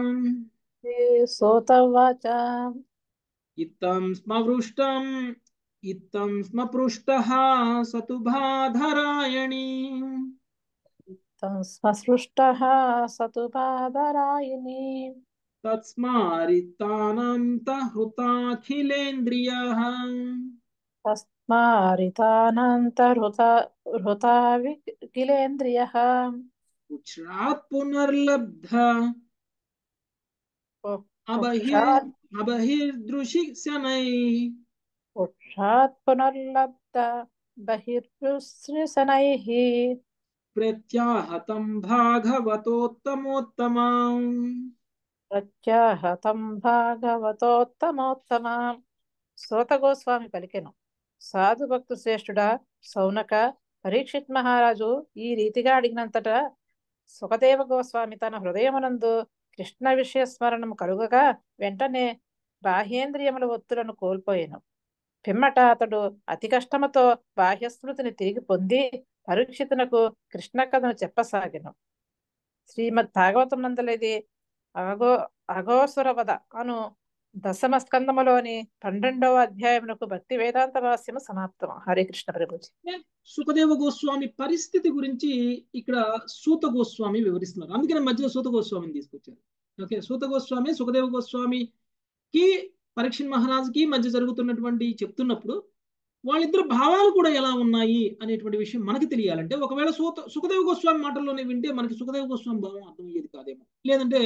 Speaker 7: సోతవాచ
Speaker 1: ఇత్తం స్మవృష్టం ఇత్తం స్మ పృష్టః సతు బాధరాయణి
Speaker 7: తం స్పృష్ట సతు బాధరాయిని
Speaker 1: తస్మారితానంత హృతాఖిలేంద్రియాః
Speaker 7: తస్మారితానంతర్హృత హృతా కిలేంద్రియ
Speaker 1: ఉచ్రాత్ పునర్లబ్ధ అబహిర్
Speaker 7: పుక్షాత్
Speaker 1: అబహిర్దృశి శనై
Speaker 7: పుక్షాత్ పునర్లబ్ధ బహిర్దృశ్యసనైః
Speaker 1: ప్రత్యాహతం భాగవతోత్తమోత్తమాం
Speaker 7: ప్రత్యాహతం భాగవతోత్తమోత్తమాం సూత గోస్వామి పలికెను సాధు భక్తు శ్రేష్ఠుడా సౌనక పరీక్షిత్ మహారాజు ఈ రీతిగా అడిగినంతట సుఖదేవ గోస్వామి తన హృదయమునందు కృష్ణ విషయ స్మరణము కలుగగా వెంటనే బాహ్యేంద్రియముల ఒత్తులను కోల్పోయాను పిమ్మట అతడు అతి కష్టముతో బాహ్యస్మృతిని తిరిగి పొంది పరీక్షితునకు కృష్ణ కథను చెప్పసాగెను శ్రీమద్ భాగవతం నందలేది అగో అఘోసురవద అను దశమ స్కందములోని పన్నెండవ అధ్యాయమునకు భక్తి వేదాంత భాష్యము సమాప్తం హరే కృష్ణ ప్రభుజీ
Speaker 1: సుఖదేవ గోస్వామి పరిస్థితి గురించి ఇక్కడ సూత గోస్వామి వివరిస్తున్నారు అందుకనే మధ్యలో సూత గోస్వామిని తీసుకొచ్చారు ఓకే సూత గోస్వామి సుఖదేవ గోస్వామికి పరీక్షణ్ మహారాజ్కి మధ్య జరుగుతున్నటువంటి చెప్తున్నప్పుడు వాళ్ళిద్దరు భావాలు కూడా ఎలా ఉన్నాయి అనేటువంటి విషయం మనకి తెలియాలంటే ఒకవేళ సూత సుఖదేవ గోస్వామి మాటల్లోనే వింటే మనకి సుఖదేవ గోస్వామి భావం అర్థమయ్యేది కాదేమో లేదంటే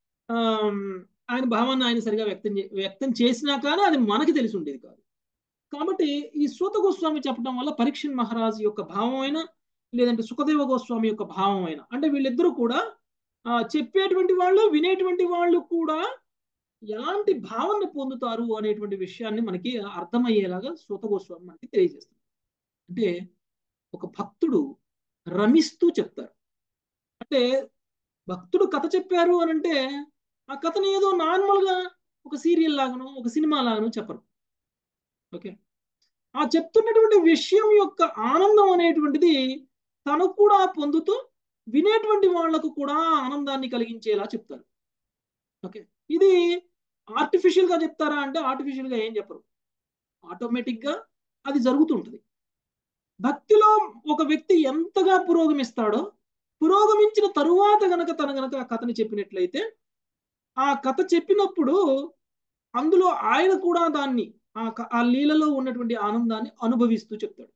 Speaker 1: ఆయన భావాన్ని ఆయన సరిగా వ్యక్తం వ్యక్తం చేసినా కానీ అది మనకి తెలిసి ఉండేది కాదు కాబట్టి ఈ సూత గోస్వామి చెప్పడం వల్ల పరీక్షణ్ మహారాజ్ యొక్క భావమైన లేదంటే సుఖదేవ గోస్వామి యొక్క భావమైన అంటే వీళ్ళిద్దరూ కూడా చెప్పేటువంటి వాళ్ళు వినేటువంటి వాళ్ళు కూడా ఎలాంటి భావన పొందుతారు అనేటువంటి విషయాన్ని మనకి అర్థమయ్యేలాగా సూత గోస్వామి మనకి తెలియజేస్తుంది అంటే ఒక భక్తుడు రమిస్తూ చెప్తారు అంటే భక్తుడు కథ చెప్పారు అని అంటే ఆ కథని ఏదో నార్మల్గా ఒక సీరియల్ లాగానో ఒక సినిమా లాగానో చెప్పరు ఓకే ఆ చెప్తున్నటువంటి విషయం యొక్క ఆనందం అనేటువంటిది తను కూడా పొందుతూ వినేటువంటి వాళ్లకు కూడా ఆనందాన్ని కలిగించేలా చెప్తారు ఓకే ఇది ఆర్టిఫిషియల్ గా చెప్తారా అంటే ఆర్టిఫిషియల్ గా ఏం చెప్పరు ఆటోమేటిక్ గా అది జరుగుతుంటుంది భక్తిలో ఒక వ్యక్తి ఎంతగా పురోగమిస్తాడో పురోగమించిన తరువాత గనక తన గనక ఆ కథని చెప్పినట్లయితే ఆ కథ చెప్పినప్పుడు అందులో ఆయన కూడా దాన్ని ఆ ఆ లీలలో ఉన్నటువంటి ఆనందాన్ని అనుభవిస్తూ చెప్తాడు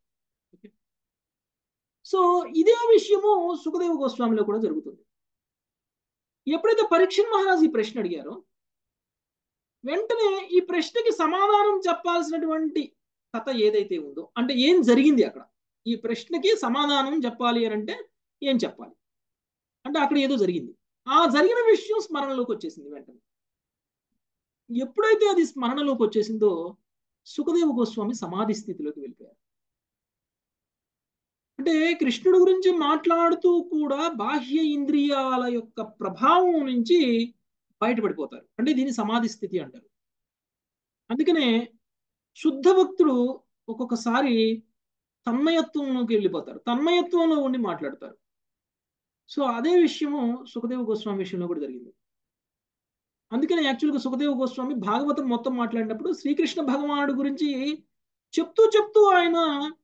Speaker 1: సో ఇదే విషయము సుఖదేవ గోస్వామిలో కూడా జరుగుతుంది ఎప్పుడైతే పరీక్షణ్ మహారాజ్ ఈ ప్రశ్న అడిగారో వెంటనే ఈ ప్రశ్నకి సమాధానం చెప్పాల్సినటువంటి కథ ఏదైతే ఉందో అంటే ఏం జరిగింది అక్కడ ఈ ప్రశ్నకి సమాధానం చెప్పాలి అని అంటే ఏం చెప్పాలి అంటే అక్కడ ఏదో జరిగింది ఆ జరిగిన విషయం స్మరణలోకి వచ్చేసింది వెంటనే ఎప్పుడైతే అది స్మరణలోకి వచ్చేసిందో సుఖదేవ గోస్వామి సమాధి స్థితిలోకి వెళ్ళిపోయారు అంటే కృష్ణుడు గురించి మాట్లాడుతూ కూడా బాహ్య ఇంద్రియాల యొక్క ప్రభావం నుంచి బయటపడిపోతారు అంటే దీన్ని సమాధి స్థితి అంటారు అందుకనే శుద్ధ భక్తుడు ఒక్కొక్కసారి తన్మయత్వంలోకి వెళ్ళిపోతారు తన్మయత్వంలో ఉండి మాట్లాడతారు సో అదే విషయము సుఖదేవ గోస్వామి విషయంలో కూడా జరిగింది అందుకనే యాక్చువల్గా సుఖదేవ గోస్వామి భాగవతం మొత్తం మాట్లాడినప్పుడు శ్రీకృష్ణ భగవానుడు గురించి చెప్తూ చెప్తూ ఆయన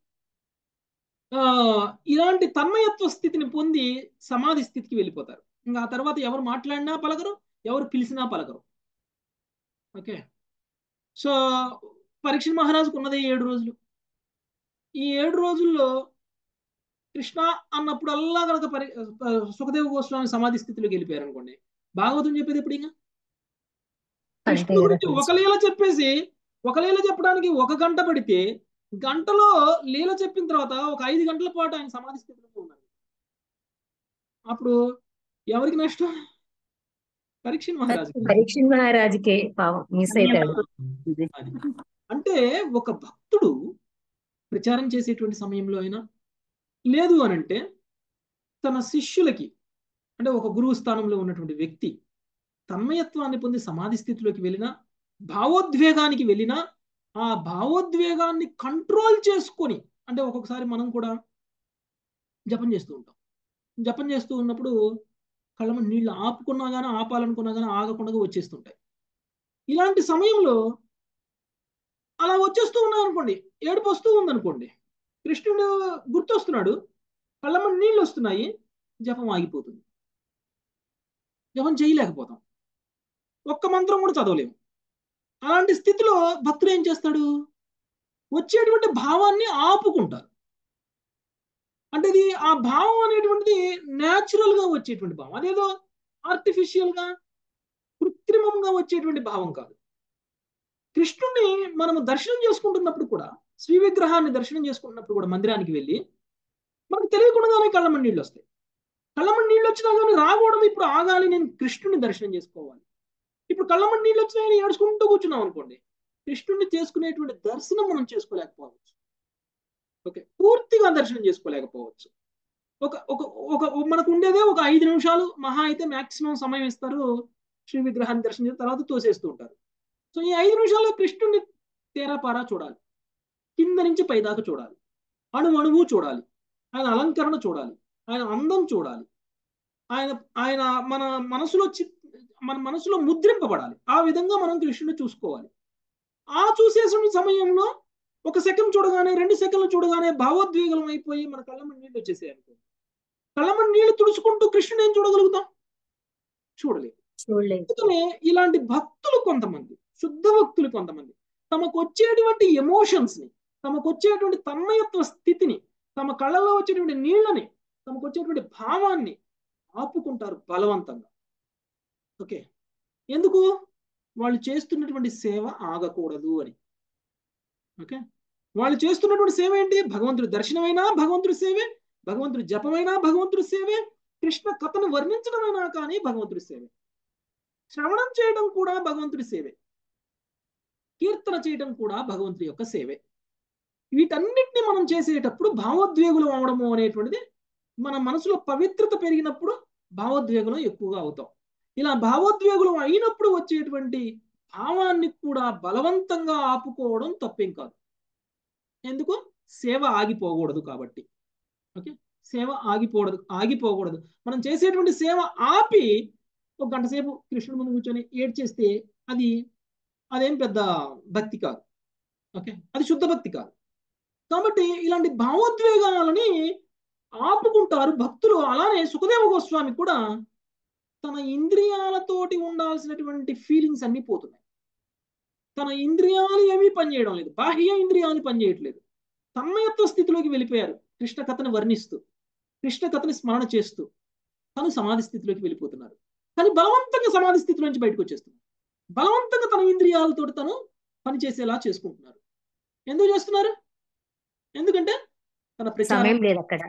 Speaker 1: ఇలాంటి తన్మయత్వ స్థితిని పొంది సమాధి స్థితికి వెళ్ళిపోతారు ఇంకా ఆ తర్వాత ఎవరు మాట్లాడినా పలకరు ఎవరు పిలిచినా పలకరు ఓకే సో పరీక్ష మహారాజుకు ఉన్నదే ఏడు రోజులు ఈ ఏడు రోజుల్లో కృష్ణ అన్నప్పుడల్లా కనుక పరి సుఖదేవ గోస్వామి సమాధి స్థితిలోకి వెళ్ళిపోయారు అనుకోండి భాగవతం చెప్పేది ఎప్పుడు ఇంకా కృష్ణ గురించి ఒక లీల చెప్పేసి ఒక లీల చెప్పడానికి ఒక గంట పడితే గంటలో లీల చెప్పిన తర్వాత ఒక ఐదు గంటల పాటు ఆయన సమాధి స్థితిలో ఉన్నారు అప్పుడు ఎవరికి నష్టం పరీక్ష మహారాజు
Speaker 2: పరీక్ష మహారాజుకే పావం మిస్ అవుతాడు
Speaker 1: అంటే ఒక భక్తుడు ప్రచారం చేసేటువంటి సమయంలో అయినా లేదు అని అంటే తన శిష్యులకి అంటే ఒక గురువు స్థానంలో ఉన్నటువంటి వ్యక్తి తన్మయత్వాన్ని పొంది సమాధి స్థితిలోకి వెళ్ళినా భావోద్వేగానికి వెళ్ళినా ఆ భావోద్వేగాన్ని కంట్రోల్ చేసుకొని అంటే ఒక్కొక్కసారి మనం కూడా జపం చేస్తూ ఉంటాం జపం చేస్తూ ఉన్నప్పుడు కళ్ళ నీళ్ళు ఆపుకున్నా కానీ ఆపాలనుకున్నా కానీ ఆగకుండా వచ్చేస్తుంటాయి ఇలాంటి సమయంలో అలా వచ్చేస్తూ ఉన్నాయి అనుకోండి ఏడుపు వస్తూ ఉందనుకోండి కృష్ణుడు గుర్తొస్తున్నాడు కళ్ళమ్మ నీళ్ళు వస్తున్నాయి జపం ఆగిపోతుంది జపం చేయలేకపోతాం ఒక్క మంత్రం కూడా చదవలేము అలాంటి స్థితిలో భక్తుడు ఏం చేస్తాడు వచ్చేటువంటి భావాన్ని ఆపుకుంటారు అంటే ఇది ఆ భావం అనేటువంటిది న్యాచురల్ గా వచ్చేటువంటి భావం అదేదో ఆర్టిఫిషియల్ గా కృత్రిమంగా వచ్చేటువంటి భావం కాదు కృష్ణుని మనము దర్శనం చేసుకుంటున్నప్పుడు కూడా శ్రీ విగ్రహాన్ని దర్శనం చేసుకుంటున్నప్పుడు కూడా మందిరానికి వెళ్ళి మనకు తెలియకుండానే కళ్ళమని నీళ్ళు వస్తాయి కళ్ళమని నీళ్ళు వచ్చినా కానీ రాకూడదు ఇప్పుడు ఆగాలి నేను కృష్ణుని దర్శనం చేసుకోవాలి ఇప్పుడు కళ్ళమని నీళ్ళు వచ్చినాయని ఏడుచుకుంటూ కూర్చున్నాం అనుకోండి కృష్ణుడిని చేసుకునేటువంటి దర్శనం మనం చేసుకోలేకపోవచ్చు ఓకే పూర్తిగా దర్శనం చేసుకోలేకపోవచ్చు ఒక ఒక ఒక మనకు ఉండేదే ఒక ఐదు నిమిషాలు మహా అయితే మాక్సిమం సమయం ఇస్తారు శ్రీ విగ్రహాన్ని దర్శనం చేసిన తర్వాత తోసేస్తూ ఉంటారు సో ఈ ఐదు నిమిషాల్లో కృష్ణుడిని తేరాపారా చూడాలి కింద నుంచి పైదాకా చూడాలి అణు అణువు చూడాలి ఆయన అలంకరణ చూడాలి ఆయన అందం చూడాలి ఆయన ఆయన మన మనసులో చి మన మనసులో ముద్రింపబడాలి ఆ విధంగా మనం కృష్ణుని చూసుకోవాలి ఆ చూసే సమయంలో ఒక సెకండ్ చూడగానే రెండు సెకండ్లు చూడగానే భావోద్వేగం అయిపోయి మన కళ్ళమని నీళ్ళు వచ్చేసాయి అనుకో కళ్ళమని నీళ్లు తుడుచుకుంటూ కృష్ణుని ఏం చూడగలుగుతాం చూడలేదు
Speaker 2: చూడలేదు
Speaker 1: అందుకనే ఇలాంటి భక్తులు కొంతమంది శుద్ధ భక్తులు కొంతమంది తమకు వచ్చేటువంటి ఎమోషన్స్ ని తమకు వచ్చేటువంటి తన్మయత్వ స్థితిని తమ కళ్ళలో వచ్చేటువంటి నీళ్ళని తమకు వచ్చేటువంటి భావాన్ని ఆపుకుంటారు బలవంతంగా ఓకే ఎందుకు వాళ్ళు చేస్తున్నటువంటి సేవ ఆగకూడదు అని ఓకే వాళ్ళు చేస్తున్నటువంటి సేవ ఏంటి భగవంతుడి దర్శనమైనా భగవంతుడి సేవే భగవంతుడి జపమైనా భగవంతుడి సేవే కృష్ణ కథను వర్ణించడమైనా కానీ భగవంతుడి సేవే శ్రవణం చేయడం కూడా భగవంతుడి సేవే కీర్తన చేయడం కూడా భగవంతుడి యొక్క సేవే వీటన్నిటిని మనం చేసేటప్పుడు భావోద్వేగులు అవడము అనేటువంటిది మన మనసులో పవిత్రత పెరిగినప్పుడు భావోద్వేగులు ఎక్కువగా అవుతాం ఇలా భావోద్వేగులు అయినప్పుడు వచ్చేటువంటి భావాన్ని కూడా బలవంతంగా ఆపుకోవడం తప్పేం కాదు ఎందుకు సేవ ఆగిపోకూడదు కాబట్టి ఓకే సేవ ఆగిపోకూడదు ఆగిపోకూడదు మనం చేసేటువంటి సేవ ఆపి ఒక గంట సేపు కృష్ణుడి ముందు కూర్చొని ఏడ్చేస్తే అది అదేం పెద్ద భక్తి కాదు ఓకే అది శుద్ధ భక్తి కాదు కాబట్టి ఇలాంటి భావోద్వేగాలని ఆపుకుంటారు భక్తులు అలానే సుఖదేవ గోస్వామి కూడా తన ఇంద్రియాలతోటి ఉండాల్సినటువంటి ఫీలింగ్స్ అన్ని పోతున్నాయి తన ఇంద్రియాలు ఏమీ పనిచేయడం లేదు బాహ్య ఇంద్రియాలు పనిచేయట్లేదు తన్మయత్వ స్థితిలోకి వెళ్ళిపోయారు కృష్ణ కథను వర్ణిస్తూ కృష్ణ కథని స్మరణ చేస్తూ తను సమాధి స్థితిలోకి వెళ్ళిపోతున్నారు కానీ బలవంతంగా సమాధి స్థితి నుంచి బయటకు వచ్చేస్తున్నారు బలవంతంగా తన ఇంద్రియాలతో తను పనిచేసేలా చేసుకుంటున్నారు ఎందుకు చేస్తున్నారు ఎందుకంటే తన ప్రచారం
Speaker 2: సమయం లేదు అక్కడ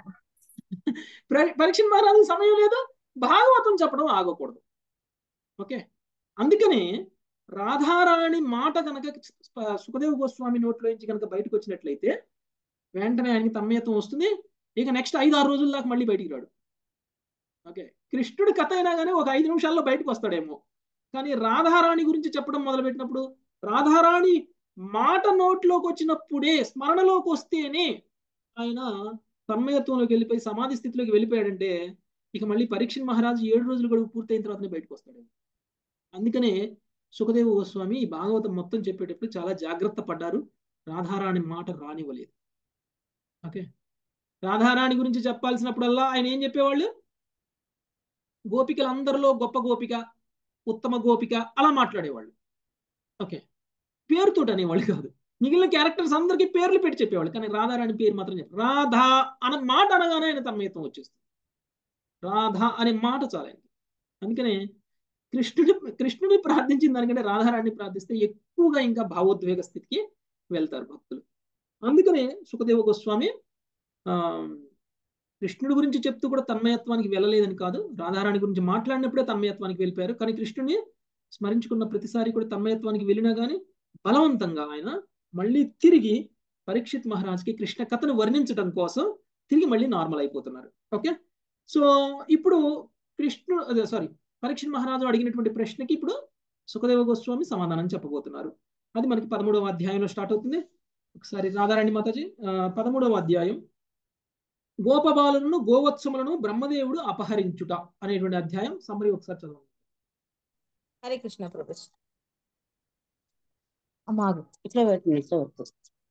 Speaker 1: పరీక్ష మహారాజు సమయం లేదు భాగవతం చెప్పడం ఆగకూడదు ఓకే అందుకనే రాధారాణి మాట కనుక సుఖదేవ గోస్వామి నోట్లో నుంచి కనుక బయటకు వచ్చినట్లయితే వెంటనే ఆయనకి తన్మయత్వం వస్తుంది ఇక నెక్స్ట్ ఐదు ఆరు రోజుల దాకా మళ్ళీ బయటికి రాడు ఓకే కృష్ణుడి కథ అయినా కానీ ఒక ఐదు నిమిషాల్లో బయటకు వస్తాడేమో కానీ రాధారాణి గురించి చెప్పడం మొదలుపెట్టినప్పుడు రాధారాణి మాట నోట్లోకి వచ్చినప్పుడే స్మరణలోకి వస్తేనే ఆయన తన్మయత్వంలోకి వెళ్ళిపోయి సమాధి స్థితిలోకి వెళ్ళిపోయాడంటే ఇక మళ్ళీ పరీక్ష మహారాజు ఏడు రోజులు గడువు పూర్తయిన తర్వాతనే బయటకు వస్తాడు అందుకనే సుఖదేవ గోస్వామి ఈ భాగవతం మొత్తం చెప్పేటప్పుడు చాలా జాగ్రత్త పడ్డారు రాధారాణి మాట రానివ్వలేదు ఓకే రాధారాణి గురించి చెప్పాల్సినప్పుడల్లా ఆయన ఏం చెప్పేవాళ్ళు గోపికలందరిలో గొప్ప గోపిక ఉత్తమ గోపిక అలా మాట్లాడేవాళ్ళు ఓకే పేరుతో అనేవాళ్ళు కాదు మిగిలిన క్యారెక్టర్స్ అందరికీ పేర్లు పెట్టి చెప్పేవాళ్ళు కానీ రాధారాణి పేరు మాత్రం చెప్పారు రాధా అన్న మాట అనగానే ఆయన తన్మయత్వం వచ్చేస్తుంది రాధ అనే మాట చాలా అందుకనే కృష్ణుడి కృష్ణుని ప్రార్థించిన దానికంటే రాధారాణి ప్రార్థిస్తే ఎక్కువగా ఇంకా భావోద్వేగ స్థితికి వెళ్తారు భక్తులు అందుకనే సుఖదేవ గోస్వామి ఆ కృష్ణుడి గురించి చెప్తూ కూడా తన్మయత్వానికి వెళ్ళలేదని కాదు రాధారాణి గురించి మాట్లాడినప్పుడే తన్మయత్వానికి వెళ్ళిపోయారు కానీ కృష్ణుని స్మరించుకున్న ప్రతిసారి కూడా తన్మయత్వానికి వెళ్ళినా కానీ బలవంతంగా ఆయన మళ్ళీ తిరిగి పరీక్షిత్ మహారాజ్కి కృష్ణ కథను వర్ణించడం కోసం తిరిగి మళ్ళీ నార్మల్ అయిపోతున్నారు ఓకే సో ఇప్పుడు కృష్ణుడు అదే సారీ పరీక్షిత్ మహారాజు అడిగినటువంటి ప్రశ్నకి ఇప్పుడు సుఖదేవ గోస్వామి సమాధానం చెప్పబోతున్నారు అది మనకి పదమూడవ అధ్యాయంలో స్టార్ట్ అవుతుంది ఒకసారి రాధారాణి మాతాజీ పదమూడవ అధ్యాయం గోపబాలులను గోవత్సములను బ్రహ్మదేవుడు అపహరించుట అనేటువంటి అధ్యాయం సమ్మరి ఒకసారి చదవండి
Speaker 3: హరే కృష్ణ ప్రభు
Speaker 8: అమ్మాగు ఇట్లా పెట్టింది చదువుతూ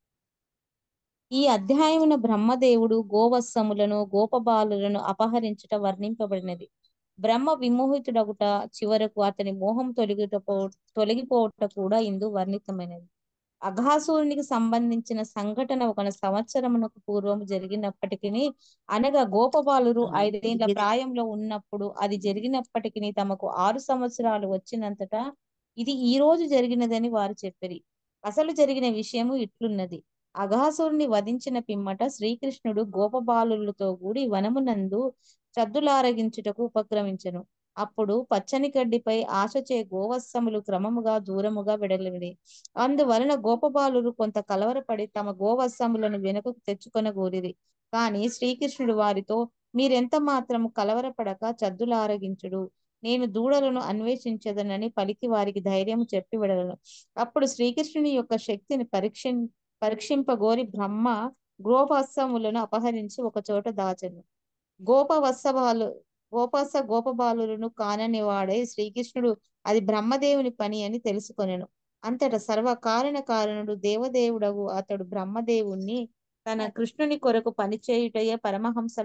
Speaker 3: ఈ అధ్యాయమున బ్రహ్మదేవుడు గోవత్సములను గోపబాలులను అపహరించుట వర్ణింపబడినది బ్రహ్మ విమోహితుడగుట చివరకు అతని మోహం తొలగిట తొలగిపోవట కూడా ఇందు వర్ణితమైనది
Speaker 9: అఘాసురునికి సంబంధించిన సంఘటన ఒక సంవత్సరమునకు పూర్వం జరిగినప్పటికీ అనగా గోపబాలురు ఐదేండ్ల ప్రాయంలో ఉన్నప్పుడు అది జరిగినప్పటికీ తమకు ఆరు సంవత్సరాలు వచ్చినంతటా ఇది ఈ రోజు జరిగినదని వారు చెప్పిరి అసలు జరిగిన విషయము ఇట్లున్నది అఘాసురుని వధించిన పిమ్మట శ్రీకృష్ణుడు గోపబాలులతో కూడి వనమునందు చద్దులారగించుటకు ఉపక్రమించెను అప్పుడు పచ్చని గడ్డిపై ఆశచే గోవత్సములు క్రమముగా దూరముగా వెడలివిడి అందువలన గోపబాలురు కొంత కలవరపడి తమ గోవత్సములను వెనుకకు తెచ్చుకొనగోరిరి కాని శ్రీకృష్ణుడు వారితో మీరెంత మాత్రము కలవరపడక చద్దులారగించుడు నేను దూడలను అన్వేషించదనని పలికి వారికి ధైర్యం చెప్పి విడలను అప్పుడు శ్రీకృష్ణుని యొక్క శక్తిని పరీక్ష పరీక్షింపగోరి బ్రహ్మ గోపవత్సములను అపహరించి ఒక చోట దాచెను గోపవత్సవాలు గోపస గోపబాలులను కానని వాడై శ్రీకృష్ణుడు అది బ్రహ్మదేవుని పని అని తెలుసుకొనెను అంతట సర్వకారణ కారణుడు దేవదేవుడగు అతడు బ్రహ్మదేవుణ్ణి తన కృష్ణుని కొరకు పనిచేయుటయే పరమహంసల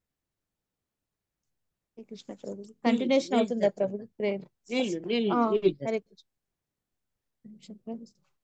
Speaker 9: హరే కృష్ణ ప్రభు కంటిన్యూషన్ అవుతుందా ప్రభు ప్రేయర్
Speaker 8: నీళ్ళు నీళ్ళు
Speaker 9: ఆ,
Speaker 8: నీళ్ళు
Speaker 9: హరే కృష్ణ కృష్ణ ప్రభు.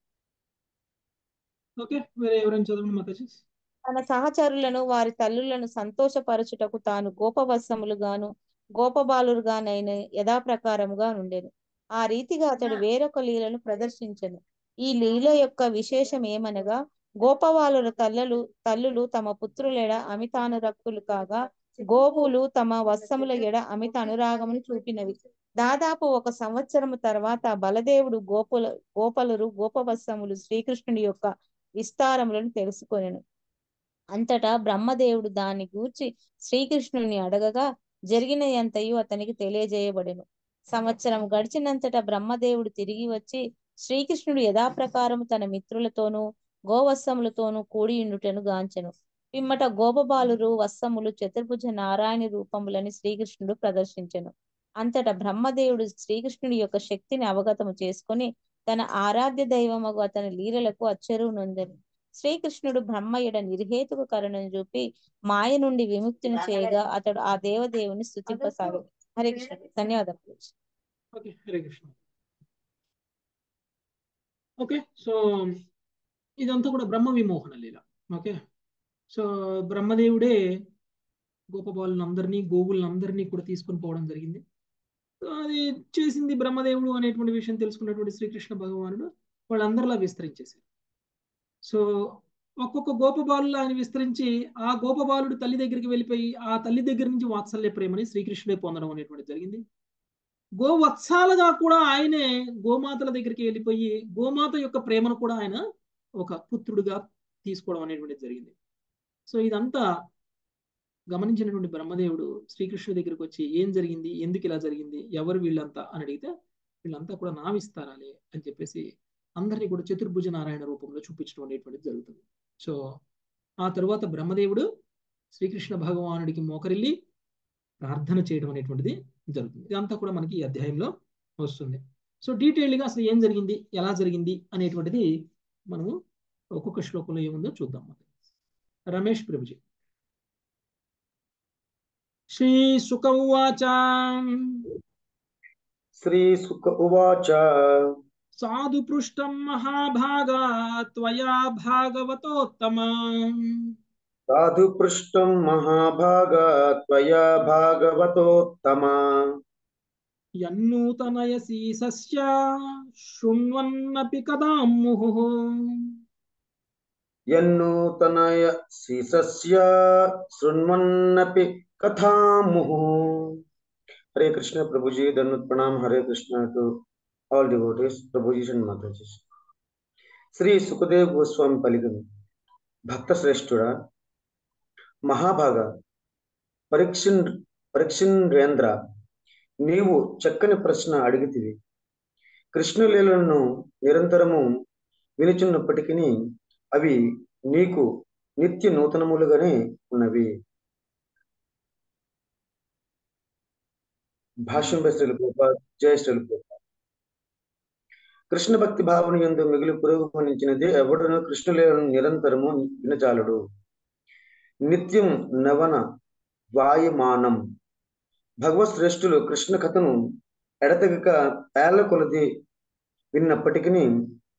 Speaker 1: ఓకే వేరే ఎవరైనా చదవండి మాతాజీ
Speaker 9: తన సహచరులను వారి తల్లులను సంతోషపరచుటకు తాను గోపవత్సములుగాను గోపబాలురుగానైన యథాప్రకారముగా నుండెను ఆ రీతిగా అతడు వేరొక లీలను ప్రదర్శించెను ఈ లీల యొక్క విశేషం ఏమనగా గోపబాలుర తల్లులు తల్లులు తమ పుత్రులెడ అమితానురక్తులు కాగా గోవులు తమ వత్సముల ఎడ అమిత అనురాగమును చూపినవి దాదాపు ఒక సంవత్సరము తర్వాత బలదేవుడు గోపుల గోపలురు గోపవత్సములు శ్రీకృష్ణుడి యొక్క విస్తారములను తెలుసుకొనెను అంతటా బ్రహ్మదేవుడు దాన్ని గూర్చి శ్రీకృష్ణుని అడగగా జరిగిన ఎంతయు అతనికి తెలియజేయబడెను సంవత్సరం గడిచినంతటా బ్రహ్మదేవుడు తిరిగి వచ్చి శ్రీకృష్ణుడు యథాప్రకారము తన మిత్రులతోనూ గోవత్సములతోనూ కూడి ఉండుటను గాంచెను పిమ్మట గోపబాలురు వత్సములు చతుర్భుజ నారాయణ రూపములని శ్రీకృష్ణుడు ప్రదర్శించెను అంతటా బ్రహ్మదేవుడు శ్రీకృష్ణుడి యొక్క శక్తిని అవగతము చేసుకొని తన ఆరాధ్య దైవమగు అతని లీలలకు అచ్చెరువు నొందెను శ్రీకృష్ణుడు బ్రహ్మయుడ నిర్హేతుక కరుణను చూపి మాయ నుండి విముక్తిని చేయగా అతడు ఆ దేవదేవుని స్థుతింపసాగాడు హరే కృష్ణ ధన్యవాదాలు
Speaker 1: okay Hare Krishna okay so ఇదంతా కూడా బ్రహ్మ విమోహన లీల ఓకే సో బ్రహ్మదేవుడే గోపబాలను అందరినీ గోవులను అందరినీ కూడా తీసుకొని పోవడం జరిగింది సో అది చేసింది బ్రహ్మదేవుడు అనేటువంటి విషయం తెలుసుకున్నటువంటి శ్రీకృష్ణ భగవానుడు వాళ్ళందరిలా విస్తరించేశారు సో ఒక్కొక్క గోపబాలులు ఆయన విస్తరించి ఆ గోపబాలుడు తల్లి దగ్గరికి వెళ్ళిపోయి ఆ తల్లి దగ్గర నుంచి వాత్సల్య ప్రేమని శ్రీకృష్ణుడే పొందడం అనేటువంటి జరిగింది గోవత్సాలుగా కూడా ఆయనే గోమాతల దగ్గరికి వెళ్ళిపోయి గోమాత యొక్క ప్రేమను కూడా ఆయన ఒక పుత్రుడుగా తీసుకోవడం అనేటువంటిది జరిగింది సో ఇదంతా గమనించినటువంటి బ్రహ్మదేవుడు శ్రీకృష్ణుడి దగ్గరికి వచ్చి ఏం జరిగింది ఎందుకు ఇలా జరిగింది ఎవరు వీళ్ళంతా అని అడిగితే వీళ్ళంతా కూడా నా విస్తారాలే అని చెప్పేసి అందరినీ కూడా చతుర్భుజ నారాయణ రూపంలో చూపించడం అనేటువంటిది జరుగుతుంది సో ఆ తరువాత బ్రహ్మదేవుడు శ్రీకృష్ణ భగవానుడికి మోకరిల్లి ప్రార్థన చేయడం అనేటువంటిది జరుగుతుంది ఇదంతా కూడా మనకి ఈ అధ్యాయంలో వస్తుంది సో డీటెయిల్గా అసలు ఏం జరిగింది ఎలా జరిగింది అనేటువంటిది మనము ఒక్కొక్క శ్లోకంలో ఏముందో చూద్దాం రమేష్ ప్రభుజీ శ్రీ సుఖ ఉవాచ
Speaker 10: శ్రీసుక ఉవాచ
Speaker 1: సాధు పృష్టం మహాభాగా త్వయా భాగవతోత్తమ
Speaker 10: సాధు పృష్టం మహాభాగా త్వయా భాగవతోత్తమా
Speaker 1: యన్నూతనయసి సస్య శృణ్వన్నపి కదా ముహుః
Speaker 10: యన్నూతనయ శిశస్య శృణ్వన్నపి కథాముహు హరే కృష్ణ ప్రభుజీ ధన్వత్ ప్రణామ్ Hare Krishna to all devotees Prabhujis and Matajis Shri Sukhadev Goswami పలికను భక్త శ్రేష్ఠుడా మహాభాగ పరీక్షిన్ పరీక్షింద్రేంద్ర నీవు చక్కని ప్రశ్న అడిగితివి కృష్ణలీలను నిరంతరము వినుచున్నప్పటికీ అవి నీకు నిత్య నూతనములుగానే ఉన్నవి భాష్యం బై శ్రీల ప్రభుపాద్, జయ శ్రీల ప్రభుపాద్. కృష్ణ భక్తి భావన ఎందు మిగిలి పురోగమనించినది ఎవడను కృష్ణలీలను నిరంతరము వినజాలడు నిత్యం నవన వాయుమానం భగవత్ శ్రేష్ఠులు కృష్ణ కథను ఎడతెగక ఏళ్ల కొలది విన్నప్పటికీ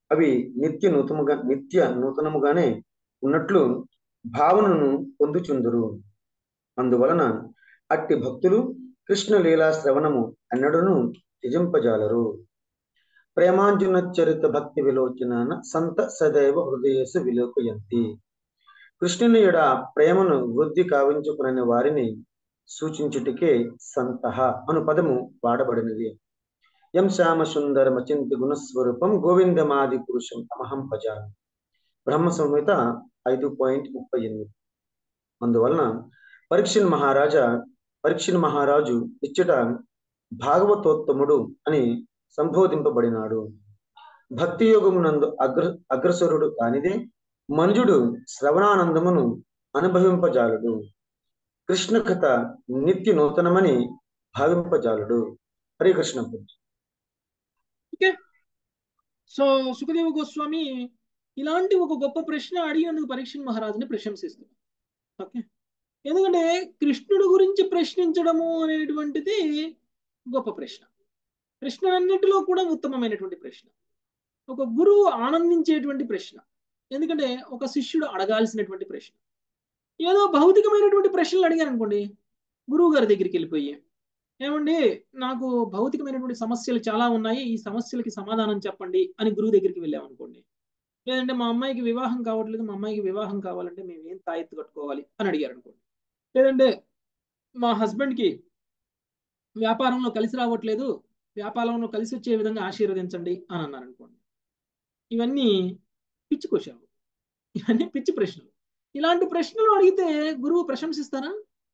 Speaker 10: అవి నిత్య నూతముగా నిత్య నూతనముగానే ఉన్నట్లు భావనను పొందుచుందురు అందువలన అట్టి భక్తులు కృష్ణ లీలా శ్రవణము ఎన్నడను త్యజింపజాలరు ప్రేమాంజున చరిత భక్తి విలోచన సంత సదైవ హృదయసు విలోకయంతి కృష్ణుని ఎడ ప్రేమను వృద్ధి కావించుకునే వారిని సూచించుటికే సంతః అను పదము వాడబడినది ఎం శ్యామ సుందర మచింతి గుణస్వరూపం గోవిందమాది పురుషం తమహం భజామి బ్రహ్మ సంహిత ఐదు పాయింట్ ముప్పై ఎనిమిది అందువలన పరీక్షణ్ మహారాజా పరీక్షణ్ మహారాజు ఇచ్చట భాగవతోత్తముడు అని సంబోధింపబడినాడు భక్తి యోగమునందు అగ్ర అగ్రసరుడు కానిదే మనుజుడు శ్రవణానందమును అనుభవింపజాలడు కృష్ణ కథ నిత్య నూతనమని భావింపజాలడు హరే కృష్ణ
Speaker 1: ఓకే సో సుఖదేవ గోస్వామి ఇలాంటి ఒక గొప్ప ప్రశ్న అడిగినందుకు పరీక్ష మహారాజుని ప్రశంసిస్తున్నారు ఓకే ఎందుకంటే కృష్ణుడు గురించి ప్రశ్నించడము అనేటువంటిది గొప్ప ప్రశ్న ప్రశ్నలన్నిటిలో కూడా ఉత్తమమైనటువంటి ప్రశ్న ఒక గురువు ఆనందించేటువంటి ప్రశ్న ఎందుకంటే ఒక శిష్యుడు అడగాల్సినటువంటి ప్రశ్న ఏదో భౌతికమైనటువంటి ప్రశ్నలు అడిగారు అనుకోండి గురువు గారి దగ్గరికి వెళ్ళిపోయి ఏమండి నాకు భౌతికమైనటువంటి సమస్యలు చాలా ఉన్నాయి ఈ సమస్యలకి సమాధానం చెప్పండి అని గురువు దగ్గరికి వెళ్ళామనుకోండి లేదంటే మా అమ్మాయికి వివాహం కావట్లేదు మా అమ్మాయికి వివాహం కావాలంటే మేము ఏం తాయెత్తు కట్టుకోవాలి అని అడిగారు అనుకోండి లేదంటే మా హస్బెండ్కి వ్యాపారంలో కలిసి రావట్లేదు వ్యాపారంలో కలిసి వచ్చే విధంగా ఆశీర్వదించండి అని అన్నారు అనుకోండి ఇవన్నీ పిచ్చి క్వశ్చన్లు ఇవన్నీ పిచ్చి ప్రశ్నలు ఇలాంటి ప్రశ్నలు అడిగితే గురువు ప్రశంసిస్తారా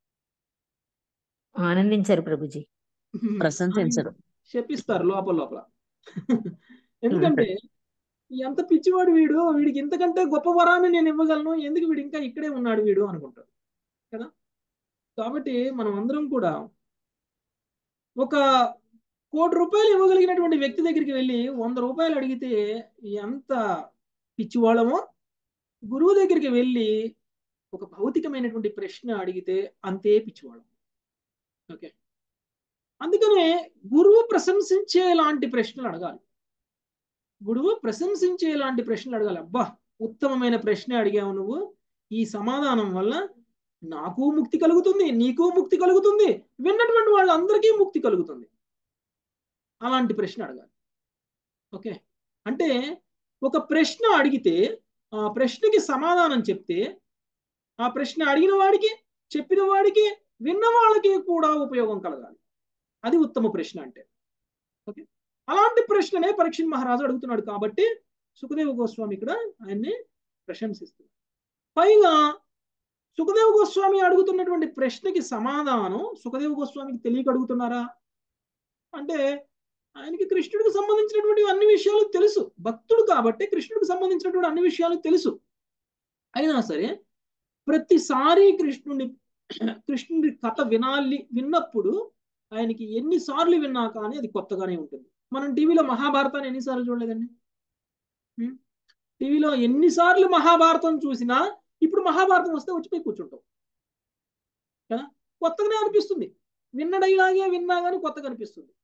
Speaker 2: ఆనందించారు ప్రభుజీ
Speaker 8: ప్రశంసించరు
Speaker 1: చెప్పిస్తారు లోపల లోపల ఎందుకంటే ఎంత పిచ్చివాడు వీడు వీడికి ఇంతకంటే గొప్ప వరాన్ని నేను ఇవ్వగలను ఎందుకు వీడు ఇంకా ఇక్కడే ఉన్నాడు వీడు అనుకుంటాడు కదా కాబట్టి మనం అందరం కూడా ఒక కోటి రూపాయలు ఇవ్వగలిగినటువంటి వ్యక్తి దగ్గరికి వెళ్ళి వంద రూపాయలు అడిగితే ఎంత పిచ్చివాళ్ళమో గురువు దగ్గరికి వెళ్ళి ఒక భౌతికమైనటువంటి ప్రశ్న అడిగితే అంతే పిచ్చివాళ్ళం ఓకే అందుకనే గురువు ప్రశంసించేలాంటి ప్రశ్నలు అడగాలి గురువు ప్రశంసించేలాంటి ప్రశ్నలు అడగాలి అబ్బా ఉత్తమమైన ప్రశ్న అడిగావు నువ్వు ఈ సమాధానం వల్ల నాకు ముక్తి కలుగుతుంది నీకు ముక్తి కలుగుతుంది విన్నటువంటి వాళ్ళందరికీ ముక్తి కలుగుతుంది అలాంటి ప్రశ్న అడగాలి ఓకే అంటే ఒక ప్రశ్న అడిగితే ఆ ప్రశ్నకి సమాధానం చెప్తే ఆ ప్రశ్న అడిగిన వాడికి చెప్పిన వాడికి విన్న వాళ్ళకి కూడా ఉపయోగం కలగాలి అది ఉత్తమ ప్రశ్న అంటే ఓకే అలాంటి ప్రశ్ననే పరీక్ష మహారాజు అడుగుతున్నాడు కాబట్టి సుఖదేవ గోస్వామి ఇక్కడ ఆయన్ని ప్రశంసిస్తున్నాడు పైగా సుఖదేవ గోస్వామి అడుగుతున్నటువంటి ప్రశ్నకి సమాధానం సుఖదేవ గోస్వామికి తెలియక అడుగుతున్నారా అంటే ఆయనకి కృష్ణుడికి సంబంధించినటువంటి అన్ని విషయాలు తెలుసు భక్తుడు కాబట్టి కృష్ణుడికి సంబంధించినటువంటి అన్ని విషయాలు తెలుసు అయినా సరే ప్రతిసారి కృష్ణుడి కృష్ణుడి కథ వినాలి విన్నప్పుడు ఆయనకి ఎన్నిసార్లు విన్నా కానీ అది కొత్తగానే ఉంటుంది మనం టీవీలో మహాభారతాన్ని ఎన్నిసార్లు చూడలేదండి టీవీలో ఎన్నిసార్లు మహాభారతం చూసినా ఇప్పుడు మహాభారతం వస్తే వచ్చిపోయి కూర్చుంటాం కదా కొత్తగానే అనిపిస్తుంది విన్న డైలాగే విన్నా కానీ కొత్తగా అనిపిస్తుంది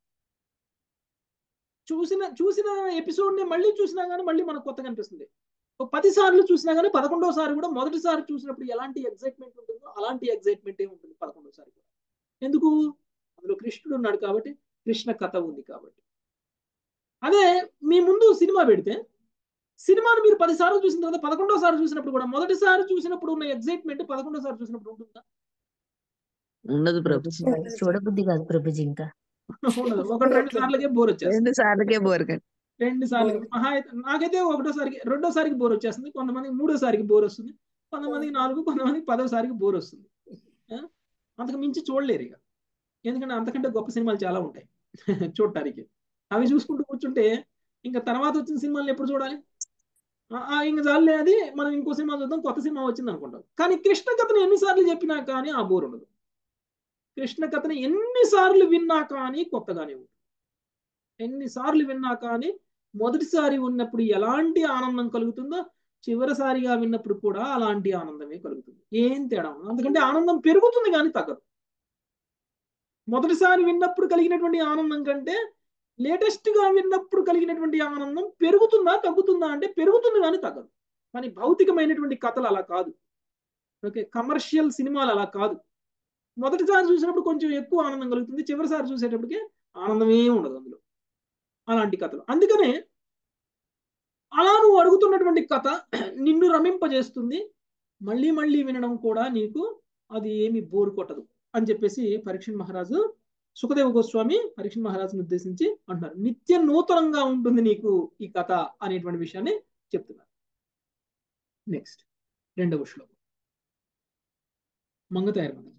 Speaker 1: చూసిన చూసిన ఎపిసోడ్ని మళ్ళీ చూసినా కానీ మళ్ళీ మనకు కొత్తగా అనిపిస్తుంది పది సార్లు చూసినా కానీ పదకొండోసారి కూడా మొదటిసారి చూసినప్పుడు ఎలాంటి ఎగ్జైట్మెంట్ ఉంటుందో అలాంటి ఎగ్జైట్మెంటే ఉంటుంది పదకొండోసారి కూడా ఎందుకు అందులో కృష్ణుడు ఉన్నాడు కాబట్టి కృష్ణ కథ ఉంది కాబట్టి అదే మీ ముందు సినిమా పెడితే సినిమాను మీరు పదిసార్లు చూసిన తర్వాత పదకొండోసారి చూసినప్పుడు కూడా మొదటిసారి చూసినప్పుడు ఉన్న ఎగ్జైట్మెంట్ పదకొండోసారి చూసినప్పుడు ఉంటుందా
Speaker 8: ఉండదు ప్రభు
Speaker 2: చూడబుద్ధి కాదు ప్రభుజీ ఇంకా
Speaker 1: ఉండదు ఒకటి రెండు సార్లకే బోర్ వచ్చేస్తుంది
Speaker 8: రెండు సార్లకే బోర్
Speaker 1: రెండు సార్లు మహా అయితే నాకైతే ఒకటోసారికి రెండోసారికి బోర్ వచ్చేస్తుంది కొంతమందికి మూడోసారికి బోర్ వస్తుంది కొంతమందికి నాలుగు కొంతమందికి పదోసారికి బోర్ వస్తుంది అంతకు మించి చూడలేరు ఇక ఎందుకంటే అంతకంటే గొప్ప సినిమాలు చాలా ఉంటాయి చూడటానికి అవి చూసుకుంటూ కూర్చుంటే ఇంకా తర్వాత వచ్చిన సినిమాలు ఎప్పుడు చూడాలి ఇంకా చాలే అది మనం ఇంకో సినిమా చూద్దాం కొత్త సినిమా వచ్చింది అనుకుంటాం కానీ కృష్ణ కథను ఎన్నిసార్లు చెప్పినా కానీ ఆ బోర్ ఉండదు కృష్ణ కథని ఎన్నిసార్లు విన్నా కానీ కొత్తగానే ఉంటుంది ఎన్నిసార్లు విన్నా కానీ మొదటిసారి ఉన్నప్పుడు ఎలాంటి ఆనందం కలుగుతుందో చివరిసారిగా విన్నప్పుడు కూడా అలాంటి ఆనందమే కలుగుతుంది ఏం తేడా అందుకంటే ఆనందం పెరుగుతుంది కానీ తగ్గదు మొదటిసారి విన్నప్పుడు కలిగినటువంటి ఆనందం కంటే లేటెస్ట్ గా విన్నప్పుడు కలిగినటువంటి ఆనందం పెరుగుతుందా తగ్గుతుందా అంటే పెరుగుతుంది కానీ తగ్గదు కానీ భౌతికమైనటువంటి కథలు అలా కాదు ఓకే కమర్షియల్ సినిమాలు అలా కాదు మొదటిసారి చూసినప్పుడు కొంచెం ఎక్కువ ఆనందం కలుగుతుంది చివరిసారి చూసేటప్పటికి ఆనందమే ఉండదు అందులో అలాంటి కథలు అందుకనే అలా నువ్వు అడుగుతున్నటువంటి కథ నిన్ను రమింపజేస్తుంది మళ్ళీ మళ్ళీ వినడం కూడా నీకు అది ఏమి బోరు కొట్టదు అని చెప్పేసి పరీక్షణ్ మహారాజు సుఖదేవ గోస్వామి పరీక్షణ్ మహారాజుని ఉద్దేశించి అంటున్నారు నిత్య నూతనంగా ఉంటుంది నీకు ఈ కథ అనేటువంటి విషయాన్ని చెప్తున్నారు నెక్స్ట్ రెండవ శ్లోకం మంగతాయర్ మహారాజు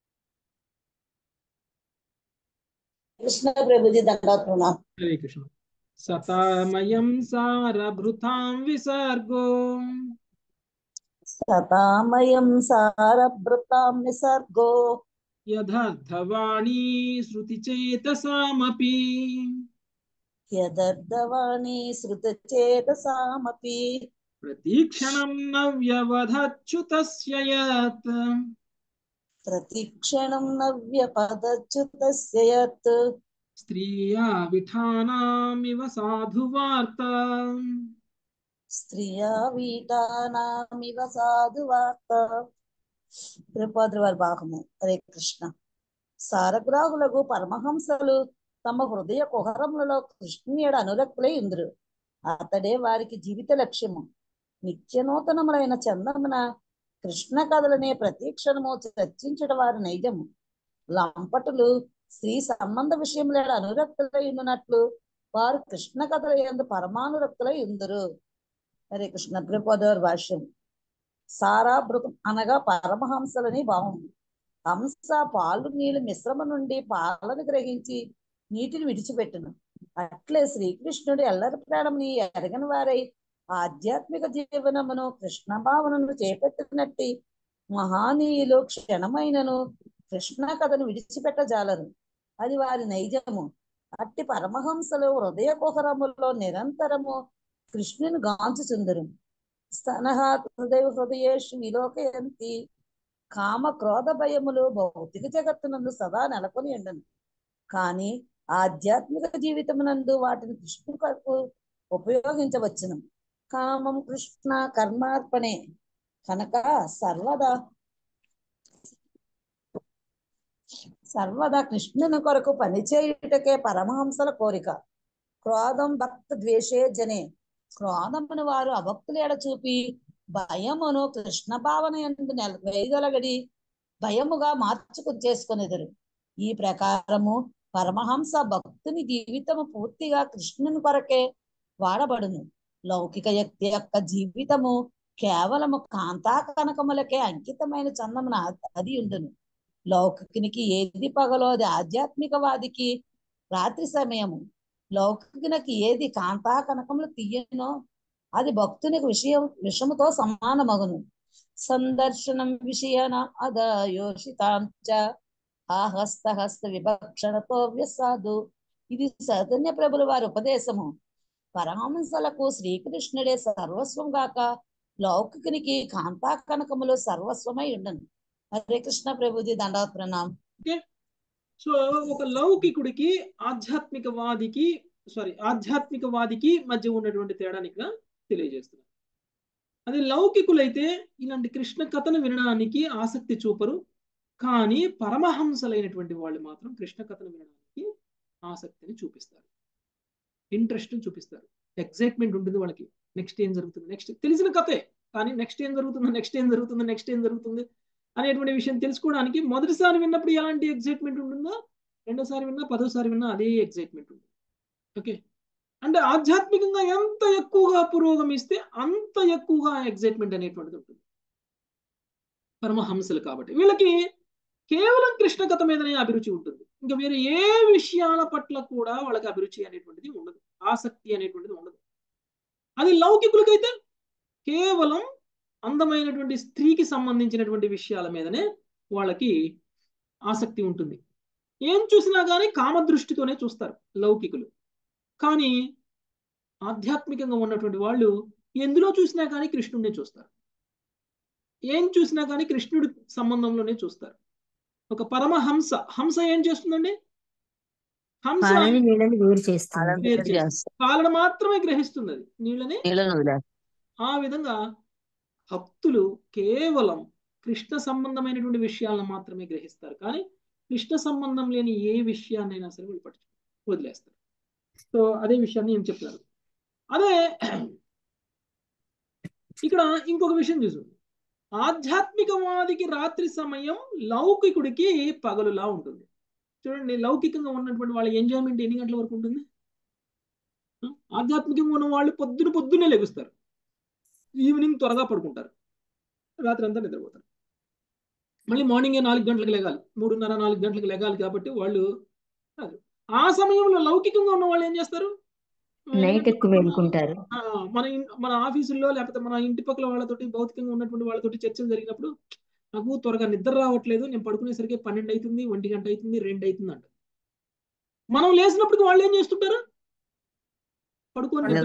Speaker 11: కృష్ణ ప్రభుజీ దండాత్మన
Speaker 1: హరే కృష్ణ సతామయం సారభృతాం విసర్గో
Speaker 11: సతామయం సారభృతాం నిసర్గో
Speaker 1: యథార్థవాణీ శృతి చేతసామపి
Speaker 11: యదర్ధవాణి శృతచేతసామపి
Speaker 1: ప్రతీక్షణం నవ్యవధచ్యుతస్య యత్
Speaker 11: ప్రతిక్షణం నవ్యపదచ్యుతస్య యత్
Speaker 1: స్త్రియా విఠానామివ సాధువార్త
Speaker 11: స్త్రియా వీటానామివ సాధు వార్త త్రిపాద్రి వారి భాగము హరే కృష్ణ సారగ్రాహులకు పరమహంసలు తమ హృదయ కుహరములలో కృష్ణుడు అనురక్తులై ఇందురు అతడే వారికి జీవిత లక్ష్యము నిత్య నూతనములైన చందమున కృష్ణ కథలనే ప్రతీక్షణము చర్చించడం వారి నైజము లంపటులు స్త్రీ సంబంధ విషయంలో అనురక్తులై ఉన్నట్లు వారు కృష్ణ కథల ఎందు పరమానురక్తులై ఉందరు హరే కృష్ణ త్రిపదవారి భాష్యం సారాభృతం అనగా పరమహంసలని భావం హంస పాలు నీళ్ళు మిశ్రమ నుండి పాలను గ్రహించి నీటిని విడిచిపెట్టును అట్లే శ్రీకృష్ణుడు ఎల్లరి ప్రాణముని ఎరగని వారై ఆధ్యాత్మిక జీవనమును కృష్ణ భావనను చేపట్టినట్టి మహానీయులు క్షణమైనను కృష్ణ కథను విడిచిపెట్టజాలరు అది వారి నైజము అట్టి పరమహంసలు హృదయ కుహరములో నిరంతరము కృష్ణుని గాంచుచుందరు స్తనః హృదయ హృదయేషు విలోకయంతి కామ క్రోధ భయములు భౌతిక జగత్తునందు సదా నెలకొని ఉండను కానీ ఆధ్యాత్మిక జీవితమునందు వాటిని కృష్ణు కొరకు ఉపయోగించవచ్చును కామం కృష్ణ కర్మార్పణే కనుక సర్వదా సర్వదా కృష్ణుని కొరకు పనిచేయుటకే పరమహంసల కోరిక క్రోధం భక్త ద్వేషే జనే క్రోధమును వారు అభక్తులు ఎడ చూపి భయమును కృష్ణ భావన ఎందు నెల వేయగలగడి భయముగా మార్చుకు చేసుకునేదరు ఈ ప్రకారము పరమహంస భక్తుని జీవితము పూర్తిగా కృష్ణుని కొరకే వాడబడును లౌకిక వ్యక్తి యొక్క జీవితము కేవలము కాంతా కనకములకే అంకితమైన చందమున అది ఉండును లౌకికునికి ఏది పగలో అది ఆధ్యాత్మికవాదికి రాత్రి సమయము లౌకికునికి ఏది కాంతా కనకములు తీయనో అది భక్తునికి విషయం విషముతో సమానమగును సందర్శనం విషయన అదయోషితాంచ ఆహస్త హస్త విభక్షణతో వ్యసాదు ఇది చైతన్య ప్రభుల వారి ఉపదేశము పరమహంసలకు శ్రీకృష్ణుడే సర్వస్వం గాక లౌకికునికి కాంతా కనకములు సర్వస్వమై ఉండను హరే కృష్ణ ప్రభుజీ దండవత్ ప్రణాం
Speaker 1: ఓకే సో ఒక లౌకికుడికి ఆధ్యాత్మికవాదికి సారీ ఆధ్యాత్మికవాదికి మధ్య ఉన్నటువంటి తేడాని ఇక్కడ తెలియజేస్తున్నారు అదే లౌకికులైతే ఇలాంటి కృష్ణ కథను వినడానికి ఆసక్తి చూపరు కానీ పరమహంసలైనటువంటి వాళ్ళు మాత్రం కృష్ణ కథను వినడానికి ఆసక్తిని చూపిస్తారు ఇంట్రెస్ట్ చూపిస్తారు ఎక్సైట్మెంట్ ఉంటుంది వాళ్ళకి నెక్స్ట్ ఏం జరుగుతుంది నెక్స్ట్ తెలిసిన కథే కానీ నెక్స్ట్ ఏం జరుగుతుంది నెక్స్ట్ ఏం జరుగుతుంది నెక్స్ట్ ఏం జరుగుతుంది అనేటువంటి విషయం తెలుసుకోవడానికి మొదటిసారి విన్నప్పుడు ఎలాంటి ఎక్సైట్మెంట్ ఉంటుందో రెండోసారి విన్నా పదోసారి విన్నా అదే ఎక్సైట్మెంట్ ఉంటుంది ఓకే అంటే ఆధ్యాత్మికంగా ఎంత ఎక్కువగా పురోగమిస్తే అంత ఎక్కువగా ఎక్సైట్మెంట్ అనేటువంటిది ఉంటుంది పరమహంసలు కాబట్టి వీళ్ళకి కేవలం కృష్ణ కథ మీదనే అభిరుచి ఉంటుంది ఇంకా వేరే ఏ విషయాల పట్ల కూడా వాళ్ళకి అభిరుచి అనేటువంటిది ఉండదు ఆసక్తి అనేటువంటిది ఉండదు అది లౌకికులకైతే కేవలం అందమైనటువంటి స్త్రీకి సంబంధించినటువంటి విషయాల మీదనే వాళ్ళకి ఆసక్తి ఉంటుంది ఏం చూసినా కానీ కామదృష్టితోనే చూస్తారు లౌకికులు కానీ ఆధ్యాత్మికంగా ఉన్నటువంటి వాళ్ళు ఎందులో చూసినా కానీ కృష్ణుడినే చూస్తారు ఏం చూసినా కానీ కృష్ణుడి సంబంధంలోనే చూస్తారు ఒక పరమహంస హంస ఏం చేస్తుందండి హంస
Speaker 2: పాలని నీళ్ళని వేరు చేస్తుంది
Speaker 1: వేరు చేస్తుంది పాలన మాత్రమే గ్రహిస్తుంది అది నీళ్ళని
Speaker 8: నీళ్ళను వదిలేస్తుంది
Speaker 1: ఆ విధంగా భక్తులు కేవలం కృష్ణ సంబంధమైనటువంటి విషయాలను మాత్రమే గ్రహిస్తారు కానీ కృష్ణ సంబంధం లేని ఏ విషయాన్నైనా సరే వాళ్ళు పట్టించు వదిలేస్తారు సో అదే విషయాన్ని నేను చెప్తున్నాను అదే ఇక్కడ ఇంకొక విషయం చూసు ఆధ్యాత్మికవాదికి రాత్రి సమయం లౌకికుడికి పగలులా ఉంటుంది చూడండి లౌకికంగా ఉన్నటువంటి వాళ్ళ ఎంజాయ్మెంట్ ఎన్ని గంటల వరకు ఉంటుంది ఆధ్యాత్మికంగా ఉన్న వాళ్ళు పొద్దున పొద్దున్నే లెగుస్తారు ఈవినింగ్ త్వరగా పడుకుంటారు రాత్రి అంతా నిద్రపోతారు మళ్ళీ మార్నింగే నాలుగు గంటలకు లెగాలి మూడున్నర నాలుగు గంటలకు లెగాలి కాబట్టి వాళ్ళు ఆ సమయంలో లౌకికంగా ఉన్న వాళ్ళు ఏం చేస్తారు
Speaker 2: నైట్ ఎక్కువ మేలుకుంటారు
Speaker 1: మన మన ఆఫీసుల్లో లేకపోతే మన ఇంటి పక్కల వాళ్ళతోటి భౌతికంగా ఉన్నటువంటి వాళ్ళతోటి చర్చలు జరిగినప్పుడు నాకు త్వరగా నిద్ర రావట్లేదు నేను పడుకునేసరికి పన్నెండు అవుతుంది ఒంటి గంట అవుతుంది రెండు అవుతుంది అంట మనం లేచినప్పటికి వాళ్ళు ఏం చేస్తుంటారు పడుకొని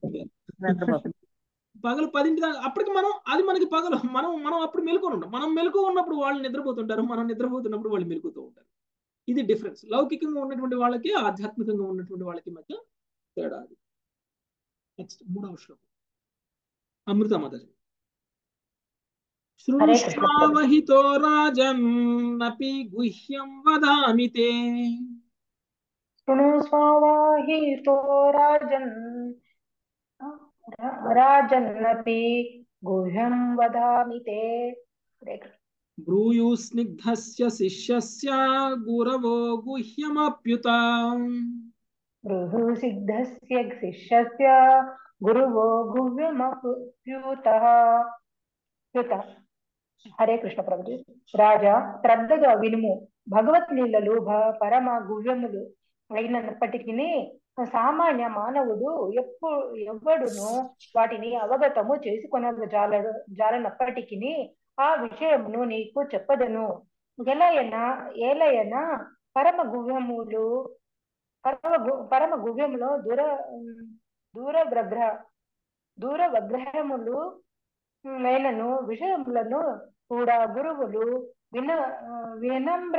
Speaker 1: పగలు పదింటి దాకా అప్పటికి మనం అది మనకి పగలు మనం మనం అప్పుడు మెలుకొని ఉంటాం మనం మెలకు ఉన్నప్పుడు వాళ్ళు నిద్రపోతుంటారు మనం నిద్రపోతున్నప్పుడు వాళ్ళు మెలుకుతూ ఉంటారు ఇది డిఫరెన్స్ లౌకికంగా ఉన్నటువంటి వాళ్ళకి ఆధ్యాత్మికంగా ఉన్నటువంటి వాళ్ళకి మధ్య తేడా అది నెక్స్ట్ మూడవ శ్లోకం అమృత మాతాజీ శృణుష్వావహితో రాజన్నపి గుహ్యం వదామి తే
Speaker 12: శృణు స్వావాహితో రాజన్ రాజన్నపి గుహ్యం వదామి తే
Speaker 1: బ్రూయు స్నిగ్ధస్య శిష్యస్య గురవో గుహ్యమప్యుత
Speaker 12: బృహు సిద్ధస్య శిష్యస్య గురువో గుహ్యమప్యుత యుత హరే కృష్ణ ప్రభుజీ రాజా శ్రద్ధగా వినుము భగవత్ లీలలు పరమ గుహ్యములు అయినప్పటికీ సామాన్య మానవుడు ఎప్పు ఎవ్వడును వాటిని అవగతము చేసుకొన జాల జాలనప్పటికీ ఆ విషయమును నీకు చెప్పదను ఎలయన ఏలయన పరమ గుహ్యములు పరమ పరమ గుహ్యములో దూర దూరగ్రహ దూర విగ్రహములు అయినను విషయములను కూడా గురువులు విన వినమ్ర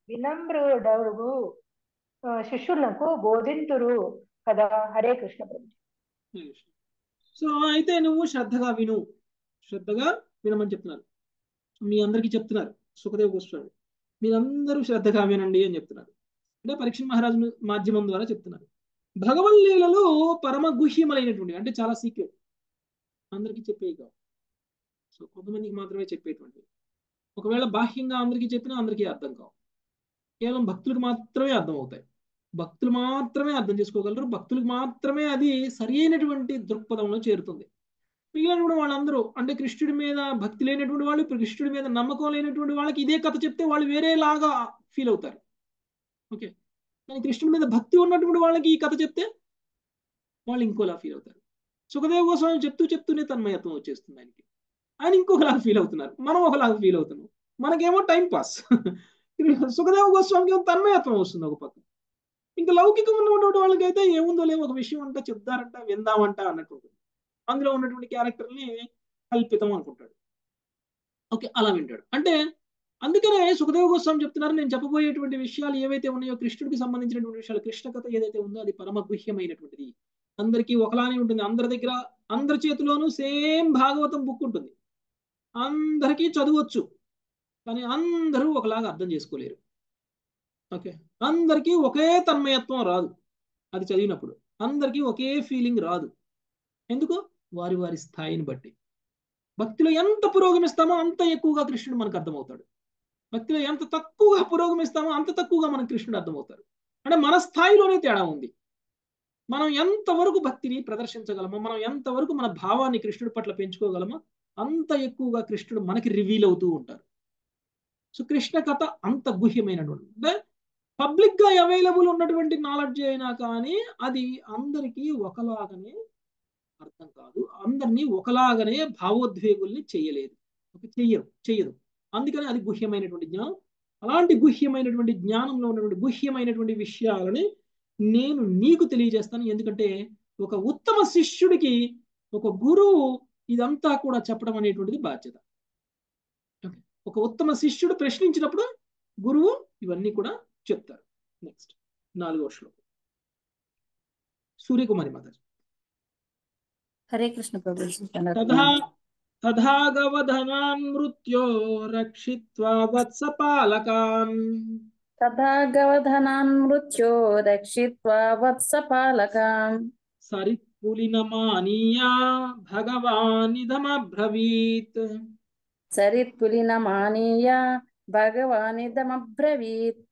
Speaker 12: వినమ్రుడవు శిష్యులకు బోధింతురు కదా హరే కృష్ణ ప్రభు
Speaker 1: సో అయితే నువ్వు శ్రద్ధగా విను శ్రద్ధగా వినమని చెప్తున్నారు మీ అందరికీ చెప్తున్నారు సుఖదేవ్ గోస్వామి మీరందరూ శ్రద్ధగా వినండి అని చెప్తున్నారు అంటే పరీక్ష మహారాజు మాధ్యమం ద్వారా చెప్తున్నారు భగవల్లీలలో పరమ గుహ్యములైనటువంటి అంటే చాలా సీక్రెట్ అందరికీ చెప్పేవి కావు సో కొంతమందికి మాత్రమే చెప్పేటువంటి ఒకవేళ బాహ్యంగా అందరికీ చెప్పినా అందరికీ అర్థం కావు కేవలం భక్తులకు మాత్రమే అర్థం అవుతాయి భక్తులు మాత్రమే అర్థం చేసుకోగలరు భక్తులకు మాత్రమే అది సరి అయినటువంటి దృక్పథంలో చేరుతుంది మిగిలిన వాళ్ళందరూ అంటే కృష్ణుడి మీద భక్తి లేనటువంటి వాళ్ళు కృష్ణుడి మీద నమ్మకం లేనటువంటి వాళ్ళకి ఇదే కథ చెప్తే వాళ్ళు వేరేలాగా ఫీల్ అవుతారు ఓకే కానీ కృష్ణుడి మీద భక్తి ఉన్నటువంటి వాళ్ళకి ఈ కథ చెప్తే వాళ్ళు ఇంకోలా ఫీల్ అవుతారు సుఖదేవ గోస్వామి చెప్తూ చెప్తూనే తన్మయత్వం వచ్చేస్తుంది ఆయనకి ఆయన ఇంకొకలాగా ఫీల్ అవుతున్నారు మనం ఒకలాగా ఫీల్ అవుతున్నాం మనకేమో టైం పాస్ సుఖదేవ గోస్వామికి ఏమో తన్మయత్వం వస్తుంది ఒక పక్క ఇంకా లౌకికం ఉన్నటువంటి వాళ్ళకైతే ఏముందో లేవు ఒక విషయం అంట చెప్తారంట విందామంట అన్నట్టు ఉంటుంది అందులో ఉన్నటువంటి క్యారెక్టర్ని కల్పితం అనుకుంటాడు ఓకే అలా వింటాడు అంటే అందుకనే సుఖదేవ గోస్వామి చెప్తున్నారు నేను చెప్పబోయేటువంటి విషయాలు ఏవైతే ఉన్నాయో కృష్ణుడికి సంబంధించినటువంటి విషయాలు కృష్ణ కథ ఏదైతే ఉందో అది పరమ గుహ్యమైనటువంటిది అందరికీ ఒకలానే ఉంటుంది అందరి దగ్గర అందరి చేతిలోనూ సేమ్ భాగవతం బుక్ ఉంటుంది అందరికీ చదవచ్చు కానీ అందరూ ఒకలాగా అర్థం చేసుకోలేరు ఓకే అందరికీ ఒకే తన్మయత్వం రాదు అది చదివినప్పుడు అందరికీ ఒకే ఫీలింగ్ రాదు ఎందుకు వారి వారి స్థాయిని బట్టి భక్తిలో ఎంత పురోగమిస్తామో అంత ఎక్కువగా కృష్ణుడు మనకు అర్థమవుతాడు భక్తిలో ఎంత తక్కువగా పురోగమిస్తామో అంత తక్కువగా మనకు కృష్ణుడు అర్థమవుతాడు అంటే మన స్థాయిలోనే తేడా ఉంది మనం ఎంతవరకు భక్తిని ప్రదర్శించగలమో మనం ఎంతవరకు మన భావాన్ని కృష్ణుడి పట్ల పెంచుకోగలమో అంత ఎక్కువగా కృష్ణుడు మనకి రివీల్ అవుతూ ఉంటారు సో కృష్ణ కథ అంత గుహ్యమైనటువంటి అంటే పబ్లిక్ గా అవైలబుల్ ఉన్నటువంటి నాలెడ్జ్ అయినా కానీ అది అందరికీ ఒకలాగానే అర్థం కాదు అందరినీ ఒకలాగానే భావోద్వేగుల్ని చేయలేదు చెయ్యరు చెయ్యదు అందుకని అది గుహ్యమైనటువంటి జ్ఞానం అలాంటి గుహ్యమైనటువంటి జ్ఞానంలో ఉన్నటువంటి గుహ్యమైనటువంటి విషయాలని నేను నీకు తెలియజేస్తాను ఎందుకంటే ఒక ఉత్తమ శిష్యుడికి ఒక గురువు ఇదంతా కూడా చెప్పడం అనేటువంటిది బాధ్యత ఒక ఉత్తమ శిష్యుడు ప్రశ్నించినప్పుడు గురువు ఇవన్నీ కూడా చెప్తారు నెక్స్ట్ నాలుగవ శ్లోకం సూర్యకుమారి మాతాజీ
Speaker 9: హరే కృష్ణ ప్రభు
Speaker 1: తథా తథాగవధనాన్ మృత్యో రక్షిత్వా వత్సపాలకాన్
Speaker 13: తథా గవధనాన్ మృత్యో రక్షిత్వా వత్సపాలకాన్
Speaker 1: సరిత్పులినమానీయా భగవానిదమబ్రవీత్
Speaker 13: సరిత్పులినమానీయ భగవానిదమబ్రవీత్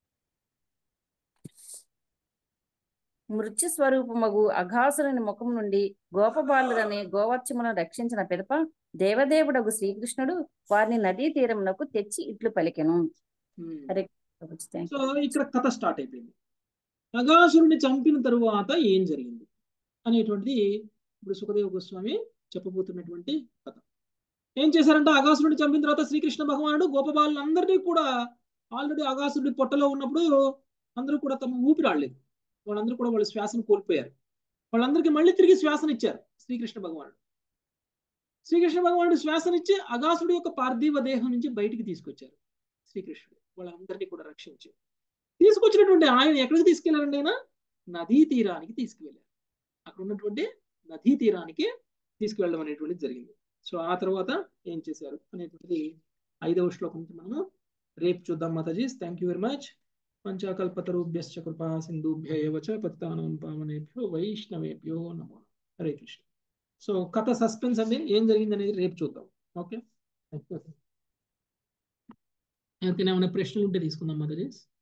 Speaker 13: మృత్యు స్వరూపమగు అఘాసురుని ముఖం నుండి గోపబాలుడనే గోవత్సములను రక్షించిన పిదప దేవదేవుడగు శ్రీకృష్ణుడు వారిని నదీ తీరమునకు తెచ్చి ఇట్లు పలికెను హరే ప్రభుజీ, thank
Speaker 1: సో
Speaker 13: you.
Speaker 1: ఇక్కడ కథ స్టార్ట్ అయిపోయింది నగాసురుని చంపిన తరువాత ఏం జరిగింది అనేటువంటిది ఇప్పుడు సుఖదేవ గోస్వామి చెప్పబోతున్నటువంటి కథ ఏం చేశారంటే అగాసురుడిని చంపిన తర్వాత శ్రీకృష్ణ భగవానుడు గోపబాలందరినీ కూడా ఆల్రెడీ అగాసురుడి పొట్టలో ఉన్నప్పుడు అందరూ కూడా తమ ఊపిరాడలేదు వాళ్ళందరూ కూడా వాళ్ళ శ్వాసను కోల్పోయారు వాళ్ళందరికీ మళ్ళీ తిరిగి శ్వాసను ఇచ్చారు శ్రీకృష్ణ భగవానుడు శ్రీకృష్ణ భగవానుడు శ్వాసనిచ్చి అగాసుడి యొక్క పార్థివ దేహం నుంచి బయటికి తీసుకొచ్చారు శ్రీకృష్ణుడు వాళ్ళందరినీ కూడా రక్షించి తీసుకొచ్చినటువంటి ఆయన ఎక్కడికి తీసుకెళ్లారండి ఆయన నదీ తీరానికి తీసుకువెళ్ళారు అక్కడ ఉన్నటువంటి నదీ తీరానికి తీసుకువెళ్ళడం అనేటువంటిది జరిగింది సో ఆ తర్వాత ఏం చేశారు అనేటువంటిది ఐదవ శ్లోకం నుంచి మనము రేపు చూద్దాం Mataji thank you very much పంచాకల్పతరుభ్యశ్చ కృపా సింధుభ్య ఏవ చ పతితానం పావనేభ్యో వైష్ణవేభ్యో నమో హరే కృష్ణ సో కథ సస్పెన్స్ అండి ఏం జరిగింది అనేది రేపు చూద్దాం ఓకే ఎవరికైనా ఏమైనా ప్రశ్నలు ఉంటే తీసుకుందాం మాతాజీ